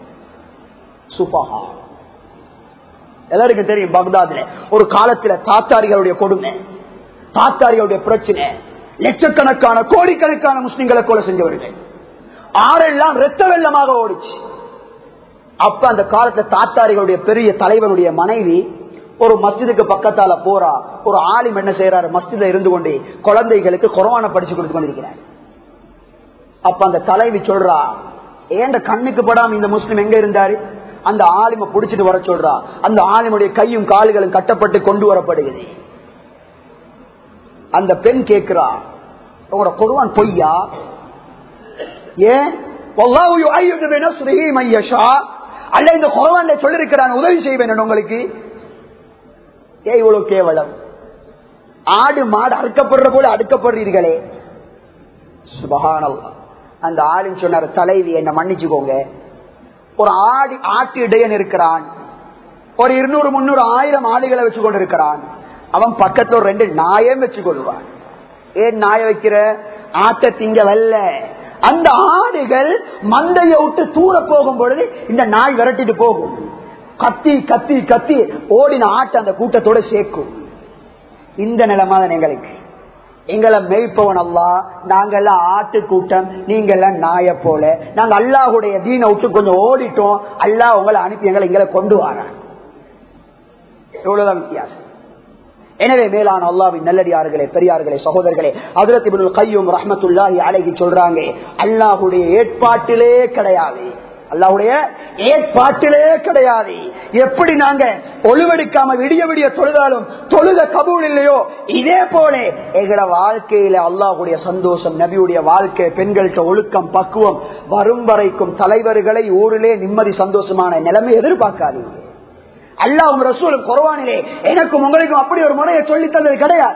சுபஹா எல்லாருக்கும் தெரியும் பக்தாதுல ஒரு காலத்துல தாத்தாரிகளுடைய கொடுமை தாத்தாரிகளுடைய பிரச்சனை லட்சக்கணக்கான கோடிக்கணக்கான முஸ்லிம்களை கொலை செஞ்சவர்கள் ஆறெல்லாம் ரத்த வெள்ளமாக ஓடிச்சு அப்ப அந்த காலத்துல தாத்தாரிகளுடைய பெரிய தலைவருடைய மனைவி ஒரு மஸ்ஜிதுக்கு பக்கத்தால போறா ஒரு ஆலிம் என்ன செய்யறாரு மஸ்ஜித இருந்து கொண்டு குழந்தைகளுக்கு கொரோனா படிச்சு கொடுத்து கொண்டிருக்கிறார் அப்ப அந்த தலைவி சொல்றா ஏண்ட கண்ணுக்கு படாம இந்த முஸ்லிம் எங்க இருந்தாரு அந்த ஆலிம புடிச்சிட்டு வர சொல்றா அந்த ஆலிமுடைய கையும் கால்களும் கட்டப்பட்டு கொண்டு வரப்படுகிறது அந்த பெண் கேட்கிறா உங்களோட குருவான் பொய்யா ஏன் அல்ல இந்த குரவான் சொல்லிருக்கிறான் உதவி செய்வேன் உங்களுக்கு ஏ இவ்வளவு கேவலம் ஆடு மாடு அறுக்கப்படுற போல அடுக்கப்படுறீர்களே சுபகானல் அந்த ஆளுன்னு சொன்னார் தலைவி என்ன மன்னிச்சுக்கோங்க ஒரு ஆடி ஆட்டு இடையன் இருக்கிறான் ஒரு இருநூறு முன்னூறு ஆயிரம் ஆடுகளை வச்சு கொண்டு இருக்கிறான் அவன் பக்கத்துல ஒரு ரெண்டு நாயம் வச்சு கொள்வான் ஏன் நாய வைக்கிற ஆட்டை திங்க வல்ல அந்த ஆடுகள் மந்தைய விட்டு தூர போகும் பொழுது இந்த நாய் விரட்டிட்டு போகும் கத்தி கத்தி கத்தி ஓடின ஆட்டை அந்த கூட்டத்தோட சேர்க்கும் இந்த நிலைமை தான் எங்களுக்கு எங்களை மெய்ப்பவன் அல்லா நாங்கெல்லாம் ஆட்டு கூட்டம் நீங்க எல்லாம் நாய போல நாங்க அல்லாஹுடைய தீனை விட்டு கொஞ்சம் ஓடிட்டோம் அல்லாஹ் உங்களை அனுப்பி எங்களை இங்களை கொண்டு வரான் எவ்வளவுதான் வித்தியாசம் எனவே மேலான அல்லாவின் நல்லடியார்களே பெரியார்களே சகோதரர்களே அதிரத்தி கையும் ரஹமத்துல்லாஹி அழகி சொல்றாங்க அல்லாஹுடைய ஏற்பாட்டிலே கிடையாது அல்லாஹுடைய ஏற்பாட்டிலே கிடையாது எப்படி நாங்க ஒழுவெடுக்காம விடிய விடிய தொழுதாலும் தொழுத கபூல் இல்லையோ இதே போல எங்கட வாழ்க்கையில அல்லாஹுடைய சந்தோஷம் நபியுடைய வாழ்க்கை பெண்கள்கிட்ட ஒழுக்கம் பக்குவம் வரும் வரைக்கும் தலைவர்களை ஊரிலே நிம்மதி சந்தோஷமான நிலைமை எதிர்பார்க்காதீங்க அல்லாவும் ரசூலும் குறவானிலே எனக்கும் உங்களுக்கும் அப்படி ஒரு முறையை சொல்லி தந்தது கிடையாது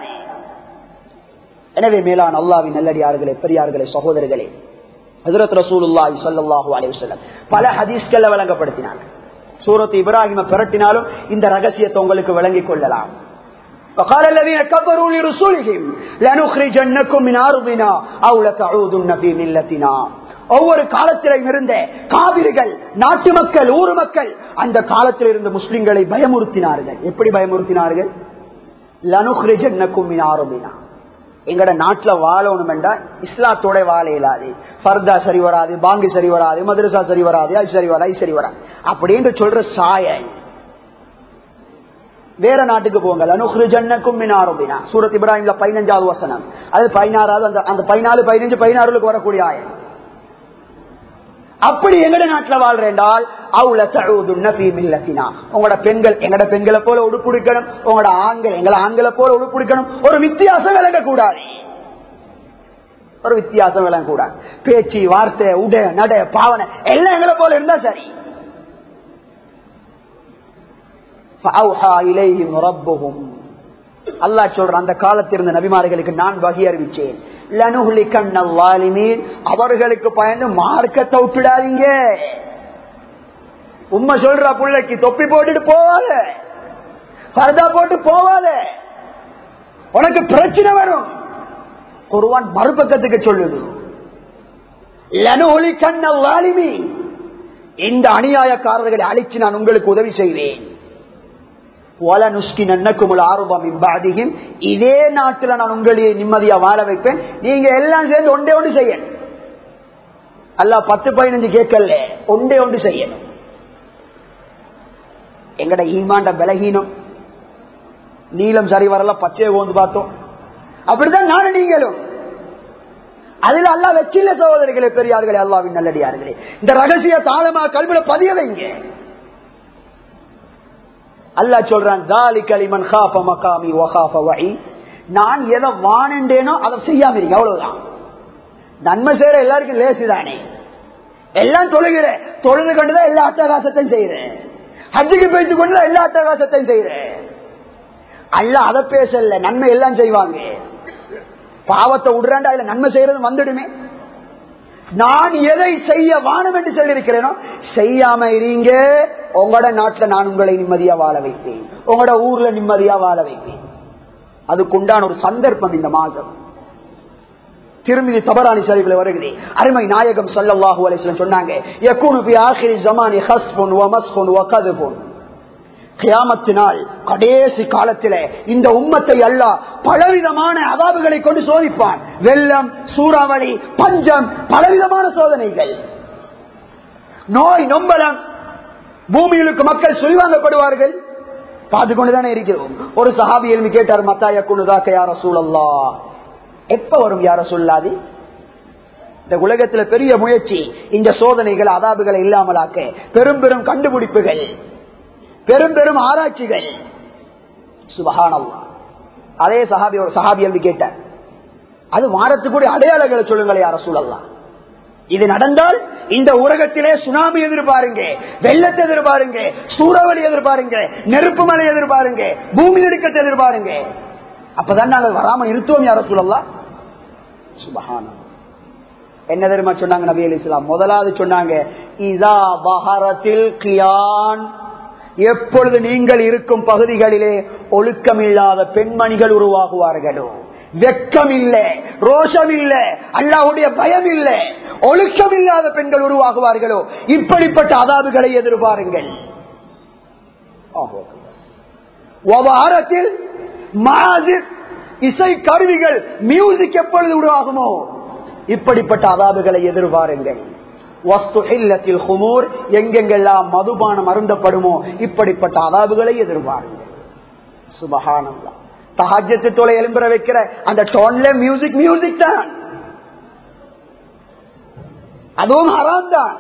எனவே மேலான அல்லாவின் நல்லடியார்களே பெரியார்களே சகோதரர்களே ஹசரத் ரசூலுல்லாஹி ஸல்லல்லாஹு அலைஹி வஸல்லம் பல ஹதீஸ்களை வழங்கப்படுத்தினாங்க சூரத் இப்ராஹிம பிரட்டினாலும் இந்த ரகசியத்தை உங்களுக்கு விளங்கிக் கொள்ளலாம் وقال الذين كفروا لرسولهم لنخرجنكم من ارضنا او لتعودن في ملتنا ஒவ்வொரு காலத்திலும் இருந்த காவிரிகள் நாட்டு மக்கள் ஊர் மக்கள் அந்த காலத்தில் இருந்த முஸ்லிம்களை பயமுறுத்தினார்கள் எப்படி பயமுறுத்தினார்கள் லனுஹ்ரிஜன்னக்கும் மின் ஆரம்பினா எங்கட நாட்டுல வாழணும் என்றா இஸ்லாத்தோட வாழ இயலாது ஃபர்தா சரி வராது பாங்கு சரி வராது மதுரசா சரி வராது அது சரி வராது இது சரி வராது அப்படின்னு சொல்ற சாய வேற நாட்டுக்கு போங்க அனுஹ்ரிஜன்னக்கும் மின் ஆரம்பினா சூரத் இப்ராஹிம்ல பதினஞ்சாவது வசனம் அது பதினாறாவது அந்த அந்த பதினாலு பதினஞ்சு பதினாறுக்கு வரக்கூடிய ஆயம் அப்படி எங்கட நாட்டுல வாழ்றேன்டால் உங்களோட பெண்கள் எங்கட பெண்களை போல உடுப்புடிக்கணும் உங்களோட ஆண்கள் எங்களை ஆண்களை போல உடுப்புடிக்கணும் ஒரு வித்தியாசம் விளங்க கூடாது ஒரு வித்தியாசம் விளங்க கூடாது பேச்சு வார்த்தை உட நட பாவனை எல்லாம் எங்களை போல இருந்தா சரி அல்லா சொல்ற அந்த காலத்தில் இருந்த நபிமார்களுக்கு நான் வகி அறிவிச்சேன் அவர்களுக்கு பயந்து மார்க்கத்தை விட்டுடாதீங்க உண்மை சொல்ற பிள்ளைக்கு தொப்பி போட்டுட்டு போவாத பரதா போட்டு போவாத உனக்கு பிரச்சனை வரும் குருவான் மறுபக்கத்துக்கு சொல்லுது இந்த அநியாயக்காரர்களை அழிச்சு நான் உங்களுக்கு உதவி செய்வேன் இதே நாட்டில் நான் உங்களையே நிம்மதியா வாழ வைப்பேன் நீங்க எல்லாம் சேர்ந்து ஒன்றே ஒன்று செய்யணும் அல்ல பத்து பதினஞ்சு கேட்கல ஒன்றே ஒன்று செய்யணும் எங்கட ஈமாண்ட பலகீனம் நீளம் சரி வரல பச்சை ஓந்து பார்த்தோம் அப்படிதான் நானும் நீங்களும் அதுல அல்லா வச்சில்ல சகோதரிகளே பெரியார்களே அல்லாவின் நல்லடியார்களே இந்த ரகசிய தாளமா கல்வியில பதிய வைங்க அல்லா சொல்றான் நான் எதை வானண்டேனோ அதை செய்யாம இருக்க அவ்வளவுதான் நன்மை செய்யற எல்லாருக்கும் லேசுதானே எல்லாம் தொழுகிறேன் தொழுது கொண்டுதான் எல்லா அட்டகாசத்தையும் செய்யறேன் ஹஜ்ஜுக்கு போயிட்டு கொண்டுதான் எல்லா அட்டகாசத்தையும் செய்யறேன் அல்ல அதை பேசல நன்மை எல்லாம் செய்வாங்க பாவத்தை விடுறாண்டா இல்ல நன்மை செய்யறது வந்துடுமே நான் எதை செய்ய வானம் என்று சொல்லியிருக்கிறேனோ செய்யாம இருங்க உங்களோட நாட்டுல நான் உங்களை நிம்மதியா வாழ வைப்பேன் உங்களோட ஊர்ல நிம்மதியா வாழ வைப்பேன் அதுக்குண்டான ஒரு சந்தர்ப்பம் இந்த மாதம் திருமதி தபராணி சரிவில் வருகிறது அருமை நாயகம் சல்லல்லாஹு அலைஹி சொன்னாங்க யகூனு ஃபி ஆখিরি ஜமானி ஹஸ்புன் வ மஸ்குன் வ கதுபுன் கியாமத்தினால் கடைசி காலத்திலே இந்த உம்மத்தை அல்ல பலவிதமான அதாபுகளை கொண்டு சோதிப்பான் வெள்ளம் சூறாவளி பஞ்சம் பலவிதமான சோதனைகள் நோய் நொம்பலம் பூமியிலுக்கு மக்கள் சொல்வாங்கப்படுவார்கள் பார்த்து கொண்டுதானே இருக்கிறோம் ஒரு சஹாபி எழுதி கேட்டார் மத்தாய குணுதாக்க யார சூழல்லா எப்ப வரும் யார சொல்லாது இந்த உலகத்துல பெரிய முயற்சி இந்த சோதனைகள் அதாபுகளை இல்லாமலாக்க பெரும் பெரும் கண்டுபிடிப்புகள் பெரும் பெரும் ஆராய்ச்சிகள் சுபகானல்லா அதே சஹாபி ஒரு சஹாபி எழுதி கேட்டார் அது மாறத்துக்கூடிய அடையாளங்களை சொல்லுங்கள் யார சூழல்லாம் இது நடந்தால் இந்த உலகத்திலே சுனாமி எதிர்பாருங்க வெள்ளத்தை எதிர்பாருங்க சூறாவளி எதிர்பாருங்க நெருப்பு மலை எதிர்பாருங்க பூமி நெருக்கத்தை எதிர்பாருங்க அப்பதான் நாங்கள் வராம நிறுத்துவோம் யார சொல்லலாம் சுபகானம் என்ன தெரியுமா சொன்னாங்க நபி அலி இஸ்லாம் முதலாவது சொன்னாங்க இதா பஹரத்தில் கியான் எப்பொழுது நீங்கள் இருக்கும் பகுதிகளிலே ஒழுக்கமில்லாத பெண்மணிகள் உருவாகுவார்களோ வெக்கம் இல்ல ரோஷம் இல்ல அல்லாவுடைய பயம் இல்ல ஒழுக்கம் இல்லாத பெண்கள் உருவாகுவார்களோ இப்படிப்பட்ட அதாதுகளை எதிர்பாருங்கள் இசை கருவிகள் மியூசிக் எப்பொழுது உருவாகுமோ இப்படிப்பட்ட அதாதுகளை எதிர்பாருங்கள் வஸ்து ஹுமூர் எங்கெங்கெல்லாம் மதுபானம் அருந்தப்படுமோ இப்படிப்பட்ட அதாபுகளை எதிர்பாருங்கள் சுபகானந்தா தஹஜத்து தொலை எலும்புற வைக்கிற அந்த டோன்ல மியூசிக் மியூசிக் தான் அதுவும் ஹராம் தான்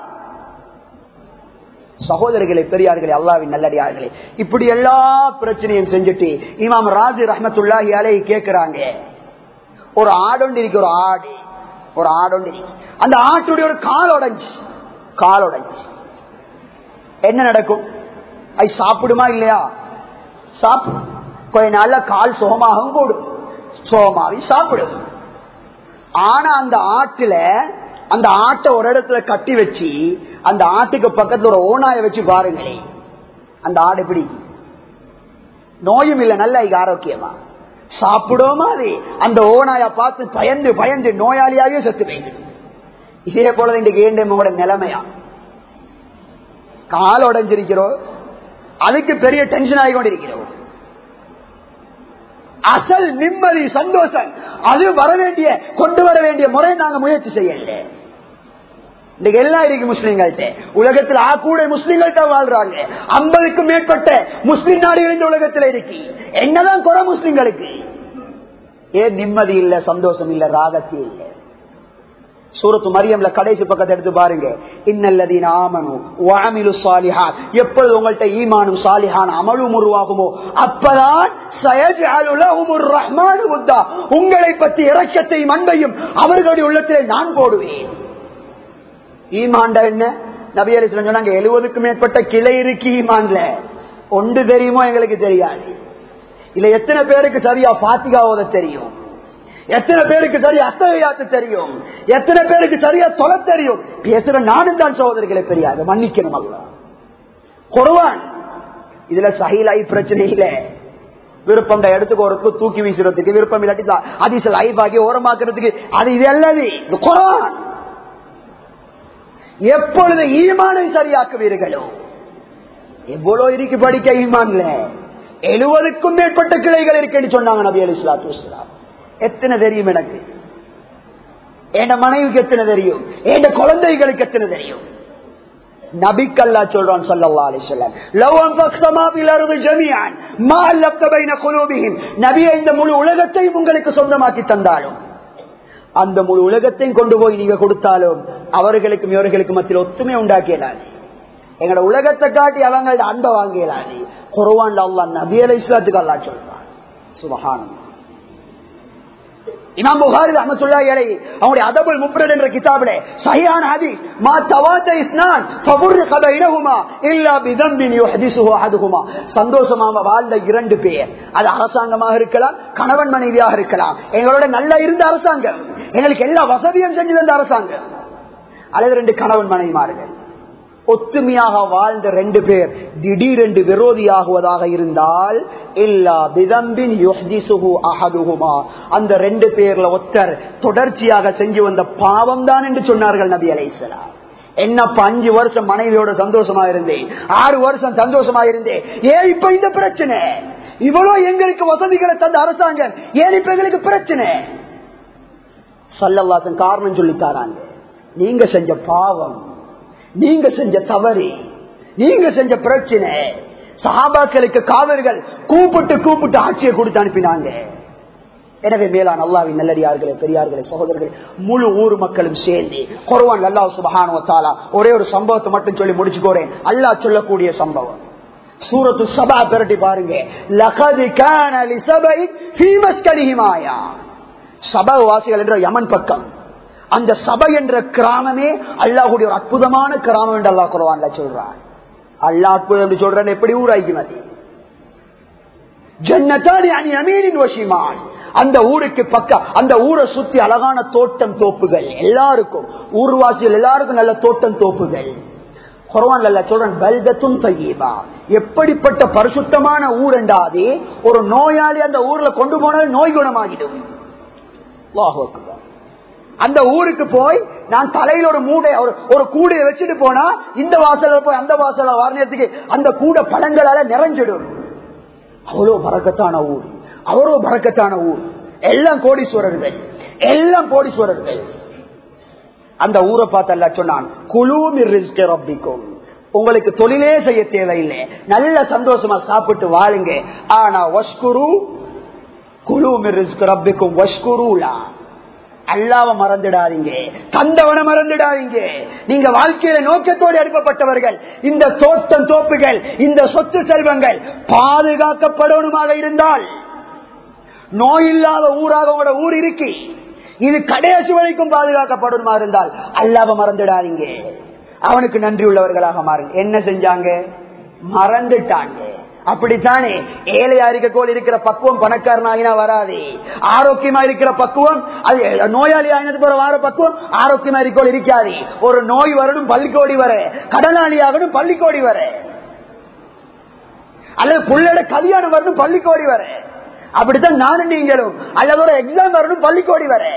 சகோதரிகளை பெரியார்களே அல்லாவின் நல்லடியார்களே இப்படி எல்லா பிரச்சனையும் செஞ்சுட்டு இமாம் ராஜு ரஹமத்துல்லாஹி அலை கேட்கிறாங்க ஒரு ஆடொண்டு இருக்கு ஒரு ஆடு ஒரு ஆடொண்டு அந்த ஆட்டுடைய ஒரு கால் உடஞ்சு கால் உடஞ்சு என்ன நடக்கும் அது சாப்பிடுமா இல்லையா சாப்பிடும் கொஞ்ச நாள்ல கால் சோமாகவும் போடும் சோமாவி சாப்பிடும் ஆனா அந்த ஆட்டுல அந்த ஆட்டை ஒரு இடத்துல கட்டி வச்சு அந்த ஆட்டுக்கு பக்கத்துல ஒரு ஓனாய வச்சு பாருங்களேன் அந்த ஆடு எப்படி நோயும் இல்லை நல்ல ஆரோக்கியமா சாப்பிடுவோமா அது அந்த ஓனாய பார்த்து பயந்து பயந்து நோயாளியாவே செத்து போயிடும் இதே போல இன்றைக்கு ஏண்டமோட நிலைமையா கால் உடைஞ்சிருக்கிறோம் அதுக்கு பெரிய டென்ஷன் ஆகி கொண்டிருக்கிறோம் அசல் நிம்மதி சந்தோஷம் அது வர வேண்டிய கொண்டு வர வேண்டிய முறை நாங்க முயற்சி செய்யல இன்னைக்கு எல்லாம் இருக்கு முஸ்லீம்கள்ட்ட உலகத்தில் ஆ கூட முஸ்லீம்கள்ட்ட வாழ்றாங்க ஐம்பதுக்கும் மேற்பட்ட முஸ்லீம் நாடுகள் இந்த உலகத்தில் இருக்கு என்னதான் குறை முஸ்லீம்களுக்கு ஏன் நிம்மதி இல்ல சந்தோஷம் இல்ல ராகத்தி இல்ல சூரத்து மரியம்ல கடைசி பக்கத்தை எடுத்து பாருங்க இன்னல்லதீன் ஆமனு வாமிலு சாலிஹான் எப்பொழுது உங்கள்கிட்ட ஈமானும் சாலிஹான் அமலும் உருவாகுமோ அப்பதான் உங்களை பற்றி இறக்கத்தையும் அன்பையும் அவர்களுடைய உள்ளத்திலே நான் போடுவேன் ஈமாண்ட என்ன நபி அலி சொன்னாங்க எழுபதுக்கும் மேற்பட்ட கிளை இருக்கு ஈமான்ல ஒன்று தெரியுமோ எங்களுக்கு தெரியாது இல்ல எத்தனை பேருக்கு சரியா பாத்திகாவத தெரியும் எத்தனை பேருக்கு சரியா அத்தகையாத்து தெரியும் எத்தனை பேருக்கு சரியா தொலை தெரியும் பேசுற நானும் தான் சகோதரிகளை தெரியாது மன்னிக்கணும் அல்ல குருவான் இதுல சஹிலாய் பிரச்சனை இல்ல விருப்பம் இடத்துக்கு ஒரு தூக்கி வீசுறதுக்கு விருப்பம் இல்லாட்டி அதிச லைஃப் ஆகி ஓரமாக்குறதுக்கு அது இது அல்லது இது குரான் எப்பொழுது ஈமானை சரியாக்குவீர்களோ எவ்வளவு இருக்கு படிக்க ஈமான்ல எழுபதுக்கும் மேற்பட்ட கிளைகள் இருக்குன்னு சொன்னாங்க நபி அலி இஸ்லாத்து இஸ்லாம் எத்தனை தெரியும் எனக்கு என் மனைவிக்கு எத்தனை தெரியும் என் குழந்தைகளுக்கு எத்தனை தெரியும் நபிக்கல்லா சொல்றான் சல்லல்லா அலிஸ்லாம் லவ் அன்ஃபக்ஸமா ஃபில் அர்தி ஜமீஅன் மா அல்லப்த பைன குலூபிஹிம் நபியே இந்த முழு உலகத்தையும் உங்களுக்கு சொந்தமாக்கி தந்தாலும் அந்த முழு உலகத்தையும் கொண்டு போய் நீங்க கொடுத்தாலும் அவர்களுக்கும் இவர்களுக்கு மத்தியில் ஒத்துமை உண்டாக்கியலாது எங்களோட உலகத்தை காட்டி அவங்களோட அன்பை வாங்கியலாது குருவான் அல்லா நபி அலை இஸ்லாத்துக்கு அல்லா சொல்றான் சுபகானம் இமாம் புகாரி ரஹமத்துல்லாஹி அலைஹி அவங்களுடைய அதபுல் முஃப்ரத் என்ற கிதாபிலே சஹீஹான ஹதீஸ் மா தவாத இஸ்னான் ஃபபுர்க பைனஹுமா இல்லா பிதம்பின் யுஹதிசுஹு அஹதுஹுமா சந்தோஷமாக வாழ்ந்த இரண்டு பேர் அது அரசாங்கமாக இருக்கலாம் கணவன் மனைவியாக இருக்கலாம் எங்களோட நல்லா இருந்த அரசாங்கம் எங்களுக்கு எல்லா வசதியும் செஞ்சு தந்த அரசாங்கம் அல்லது ரெண்டு கணவன் மனைவிமார்கள் ஒத்துமையாக வாழ்ந்த ரெண்டு பேர் திடீரென்று விரோதியாகுவதாக இருந்தால் எல்லா விதம்பின் அகதுகுமா அந்த ரெண்டு பேர்ல ஒத்தர் தொடர்ச்சியாக செஞ்சு வந்த பாவம் தான் என்று சொன்னார்கள் நபி அலைசலாம் என்னப்ப அஞ்சு வருஷம் மனைவியோட சந்தோஷமா இருந்தேன் ஆறு வருஷம் சந்தோஷமா இருந்தேன் ஏன் இப்ப இந்த பிரச்சனை இவ்வளவு எங்களுக்கு வசதிகளை தந்த அரசாங்கம் ஏன் இப்ப எங்களுக்கு பிரச்சனை சல்லவாசன் காரணம் சொல்லித்தாராங்க நீங்க செஞ்ச பாவம் நீங்க செஞ்ச தவறு நீங்க செஞ்ச பிரச்சனை சஹாபாக்களுக்கு காவல்கள் கூப்பிட்டு கூப்பிட்டு ஆட்சியை கொடுத்து அனுப்பினாங்க எனவே மேலான அல்லாவின் நல்லடியார்களே பெரியார்களே சகோதரர்களே முழு ஊர் மக்களும் சேர்ந்து குரவான் அல்லா சுபகானுவத்தாலா ஒரே ஒரு சம்பவத்தை மட்டும் சொல்லி முடிச்சுக்கோறேன் அல்லாஹ் சொல்லக்கூடிய சம்பவம் சூரத்து சபா பெரட்டி பாருங்க லகது கான லிசபை ஃபீமஸ் கலிஹிமாயா சபா வாசிகள் என்ற யமன் பக்கம் அந்த சபை என்ற கிராமமே அல்லாஹுடைய ஒரு அற்புதமான கிராமம் என்று அல்லாஹ் குரவான்ல சொல்றான் அல்லாஹ் அற்புதம் என்று சொல்றேன் எப்படி ஊராய்க்கிறது ஜன்னத்தானி அணி அமீனின் வசிமான் அந்த ஊருக்கு பக்கம் அந்த ஊரை சுத்தி அழகான தோட்டம் தோப்புகள் எல்லாருக்கும் ஊர்வாசிகள் எல்லாருக்கும் நல்ல தோட்டம் தோப்புகள் குரவான் அல்ல சொல்றேன் பல்கத்தும் தையீபா எப்படிப்பட்ட பரிசுத்தமான ஊர் என்றாது ஒரு நோயாளி அந்த ஊர்ல கொண்டு போனால் நோய் குணமாகிடும் அல்லாஹ் அக்பர். அந்த ஊருக்கு போய் நான் தலையில ஒரு மூடை ஒரு- ஒரு கூடையை வச்சுட்டு போனா இந்த வாசல்ல போய் அந்த வாசல்ல வாரணத்துக்கு அந்த கூடை பழங்களால நிறைஞ்சிடும் அவ்வளவு பறக்கத்தான ஊர் அவ்வளவு பறக்கத்தான ஊர் எல்லாம் கோடீஸ்வரர்கள் எல்லாம் கோடீஸ்வரர்கள் அந்த ஊரை பார்த்து அல்ல சொன்னான் குழு ரப்பிக்கும் உங்களுக்கு தொழிலே செய்ய தேவையில்லை நல்ல சந்தோஷமா சாப்பிட்டு வாழுங்க ஆனா வஷ்குரு குழு ரப்பிக்கும் வஷ்குருலா அல்லாவ மறந்துடாதீங்க தந்தவன மறந்துடாதீங்க நீங்க வாழ்க்கையில நோக்கத்தோடு அனுப்பப்பட்டவர்கள் இந்த தோட்டம் தோப்புகள் இந்த சொத்து செல்வங்கள் பாதுகாக்கப்படணுமாக இருந்தால் நோய் இல்லாத ஊராக உங்களோட ஊர் இருக்கு இது கடைசி வரைக்கும் பாதுகாக்கப்படணுமா இருந்தால் அல்லாவ மறந்துடாதீங்க அவனுக்கு நன்றி உள்ளவர்களாக மாறுங்க என்ன செஞ்சாங்க மறந்துட்டாங்க அப்படித்தானே ஏழையா இருக்கோள் இருக்கிற பக்குவம் பணக்காரனாகினா வராது ஆரோக்கியமா இருக்கிற பக்குவம் அது நோயாளி ஆகினது போற வார பக்குவம் ஆரோக்கியமா இருக்கோள் இருக்காது ஒரு நோய் வரணும் பள்ளிக்கோடி வர கடனாளி ஆகணும் பள்ளிக்கோடி வர அல்லது புள்ளட கல்யாணம் வரணும் பள்ளிக்கோடி வர அப்படித்தான் நானும் நீங்களும் அல்லது ஒரு எக்ஸாம் வரணும் பள்ளிக்கோடி வர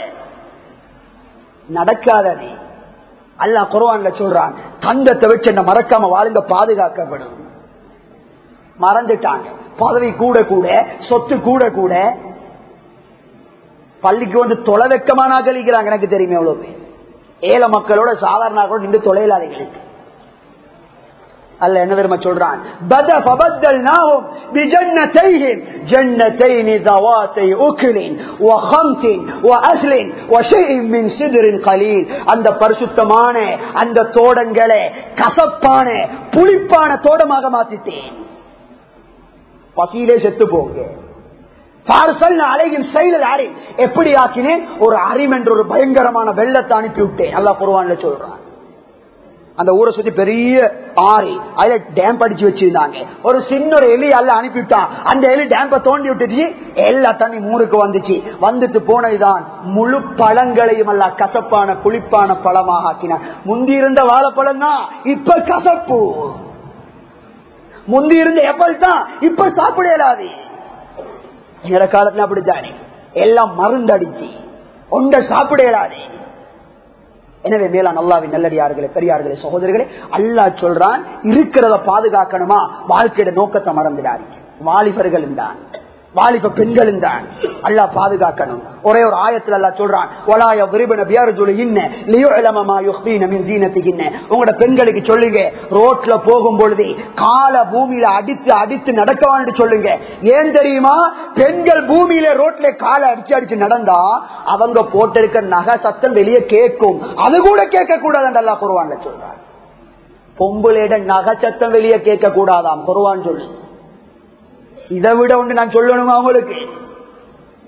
நடக்காதனே அல்லாஹ் குர்ஆன்ல சொல்றான் தந்தத்தை வச்சு என்ன மறக்காம வாழுங்க பாதுகாக்கப்படும் மறந்துட்டாங்க பதவி கூட கூட சொத்து கூட கூட பள்ளிக்கு வந்து தொலை வெக்கமான கழிக்கிறாங்க எனக்கு தெரியுமே எவ்வளவு பேர் ஏழை மக்களோட சாதாரண கூட நின்று தொலைலாதீங்களுக்கு அல்ல என்ன தெரியுமா சொல்றான் பத فبدلناهم بجنتيهم جنتين ذواتي اكل وخمط واثل وشيء من سدر قليل அந்த பரிசுத்தமான அந்த தோடங்களை கசப்பான புளிப்பான தோடமாக மாத்திட்டேன் பசியிலே செத்து போங்க பார்சல் அலையின் செயல் அறி எப்படி ஆக்கினேன் ஒரு அறிம் என்ற ஒரு பயங்கரமான வெள்ளத்தை அனுப்பி விட்டேன் நல்லா குருவான்ல சொல்றான் அந்த ஊரை சுத்தி பெரிய ஆறு அதுல டேம் படிச்சு வச்சிருந்தாங்க ஒரு சின்ன ஒரு எலி அல்ல அனுப்பிவிட்டான் அந்த எலி டேம்ப தோண்டி விட்டுச்சு எல்லா தண்ணி மூருக்கு வந்துச்சு வந்துட்டு போனதுதான் முழு பழங்களையும் அல்ல கசப்பான புளிப்பான பழமாக ஆக்கினான் முந்தி இருந்த வாழைப்பழம் தான் இப்ப கசப்பு முந்தி இருந்த எப்பல் தான் இப்ப சாப்பிட இயலாது எங்கட காலத்துல அப்படித்தானே எல்லாம் மருந்து அடிச்சு ஒன்றை சாப்பிட இயலாது எனவே மேலான் அல்லாவின் நல்லடியார்களே பெரியார்களே சகோதரர்களே அல்லாஹ் சொல்றான் இருக்கிறத பாதுகாக்கணுமா வாழ்க்கையோட நோக்கத்தை மறந்துடாதீங்க வாலிபர்களும் தான் வாலிப பெண்களும் தான் அல்லா பாதுகாக்கணும் ஒரே ஒரு ஆயத்தில் அல்லா சொல்றான் ஒலாய விருபின வியாரஜுல இன்ன லியோ இளமமா யுக்தீன மின் ஜீனத்துக்கு உங்களோட பெண்களுக்கு சொல்லுங்க ரோட்ல போகும் பொழுது கால பூமியில அடித்து அடித்து நடக்கவான்னு சொல்லுங்க ஏன் தெரியுமா பெண்கள் பூமியில ரோட்ல காலை அடிச்சு அடிச்சு நடந்தா அவங்க போட்டிருக்க நகை சத்தம் வெளியே கேட்கும் அது கூட கேட்க கூடாது அல்லா குருவான்ல சொல்றான் பொம்புலேட நகை சத்தம் வெளியே கேட்க கூடாதாம் குருவான் சொல்லு இதை விட ஒன்று நான் சொல்லணுமா அவங்களுக்கு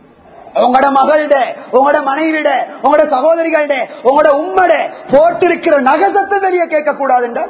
உங்களோட மகள்ட உங்களோட மனைவிட உங்களோட சகோதரிகள்ட உங்களோட உம்மட போட்டிருக்கிற நகசத்தை வெளியே கேட்க கூடாதுன்ற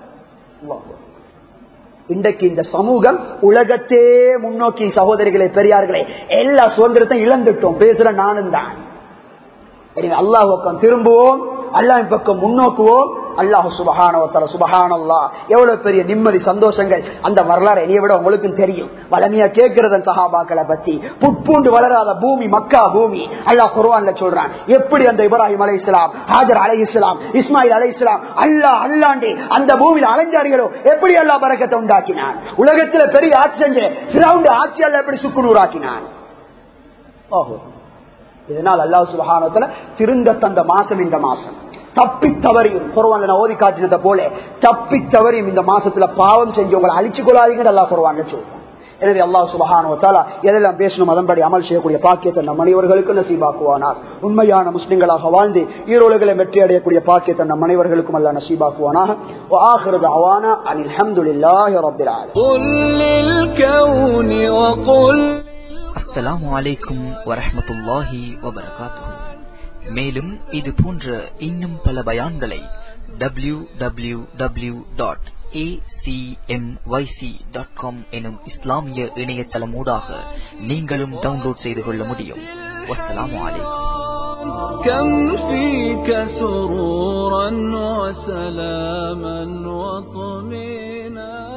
இன்றைக்கு இந்த சமூகம் உலகத்தே முன்னோக்கி சகோதரிகளை பெரியார்களே எல்லா சுதந்திரத்தையும் இழந்துட்டோம் பேசுற நானும் தான் அல்லாஹ் பக்கம் திரும்புவோம் அல்லாஹ் பக்கம் முன்னோக்குவோம் அல்லாஹ் சுபஹானவத்தல சுபஹானல்லா எவ்வளவு பெரிய நிம்மதி சந்தோஷங்கள் அந்த வரலாறு என்னைய விட உங்களுக்கும் தெரியும் வளமையா கேட்கிறதன் சஹாபாக்களை பத்தி புட்பூண்டு வளராத பூமி மக்கா பூமி அல்லாஹ் குர்வான்ல சொல்றான் எப்படி அந்த இப்ராஹிம் அலை இஸ்லாம் ஹாஜர் அலை இஸ்லாம் இஸ்மாயில் அலை இஸ்லாம் அல்லா அல்லாண்டி அந்த பூமியில அலைஞ்சாரிகளோ எப்படி அல்லா பறக்கத்தை உண்டாக்கினான் உலகத்துல பெரிய ஆட்சி செஞ்சு சிறவுண்டு ஆட்சி அல்ல எப்படி சுக்குநூறாக்கினான் ஓஹோ இதனால் அல்லாஹ் சுபஹானத்துல திருந்த தந்த மாசம் இந்த மாசம் தப்பி தவறியும் குருவான் நான் ஓதி காட்டினதை போல தப்பி தவறியும் இந்த மாசத்துல பாவம் செஞ்சு உங்களை அழிச்சு கொள்ளாதீங்கன்னு அல்லா குருவாங்க சொல்றான் எனவே அல்லாஹ் சுபஹானுவத்தாலா எதெல்லாம் பேசணும் அதன்படி அமல் செய்யக்கூடிய பாக்கியத்தை நம் அனைவர்களுக்கும் நசீபாக்குவானார் உண்மையான முஸ்லிம்களாக வாழ்ந்து ஈரோடுகளை வெற்றி அடையக்கூடிய பாக்கியத்தை நம் அனைவர்களுக்கும் அல்ல நசீபாக்குவானாக وآخر دعوانا أن الحمد لله رب العالمين قل للكون وقل அஸ்ஸலாமு அலைக்கும் வரஹ்மத்துல்லாஹி வபரகாத்துஹு மேலும் இது போன்ற இன்னும் பல பயான்களை W W W dot dot com எனும் இஸ்லாமிய இணையதளமூடாக நீங்களும் டவுன்லோட் செய்து கொள்ள முடியும் வஸ்ஸலாமு அலைக்கும் كم فيك سرورا وسلاما وطمينا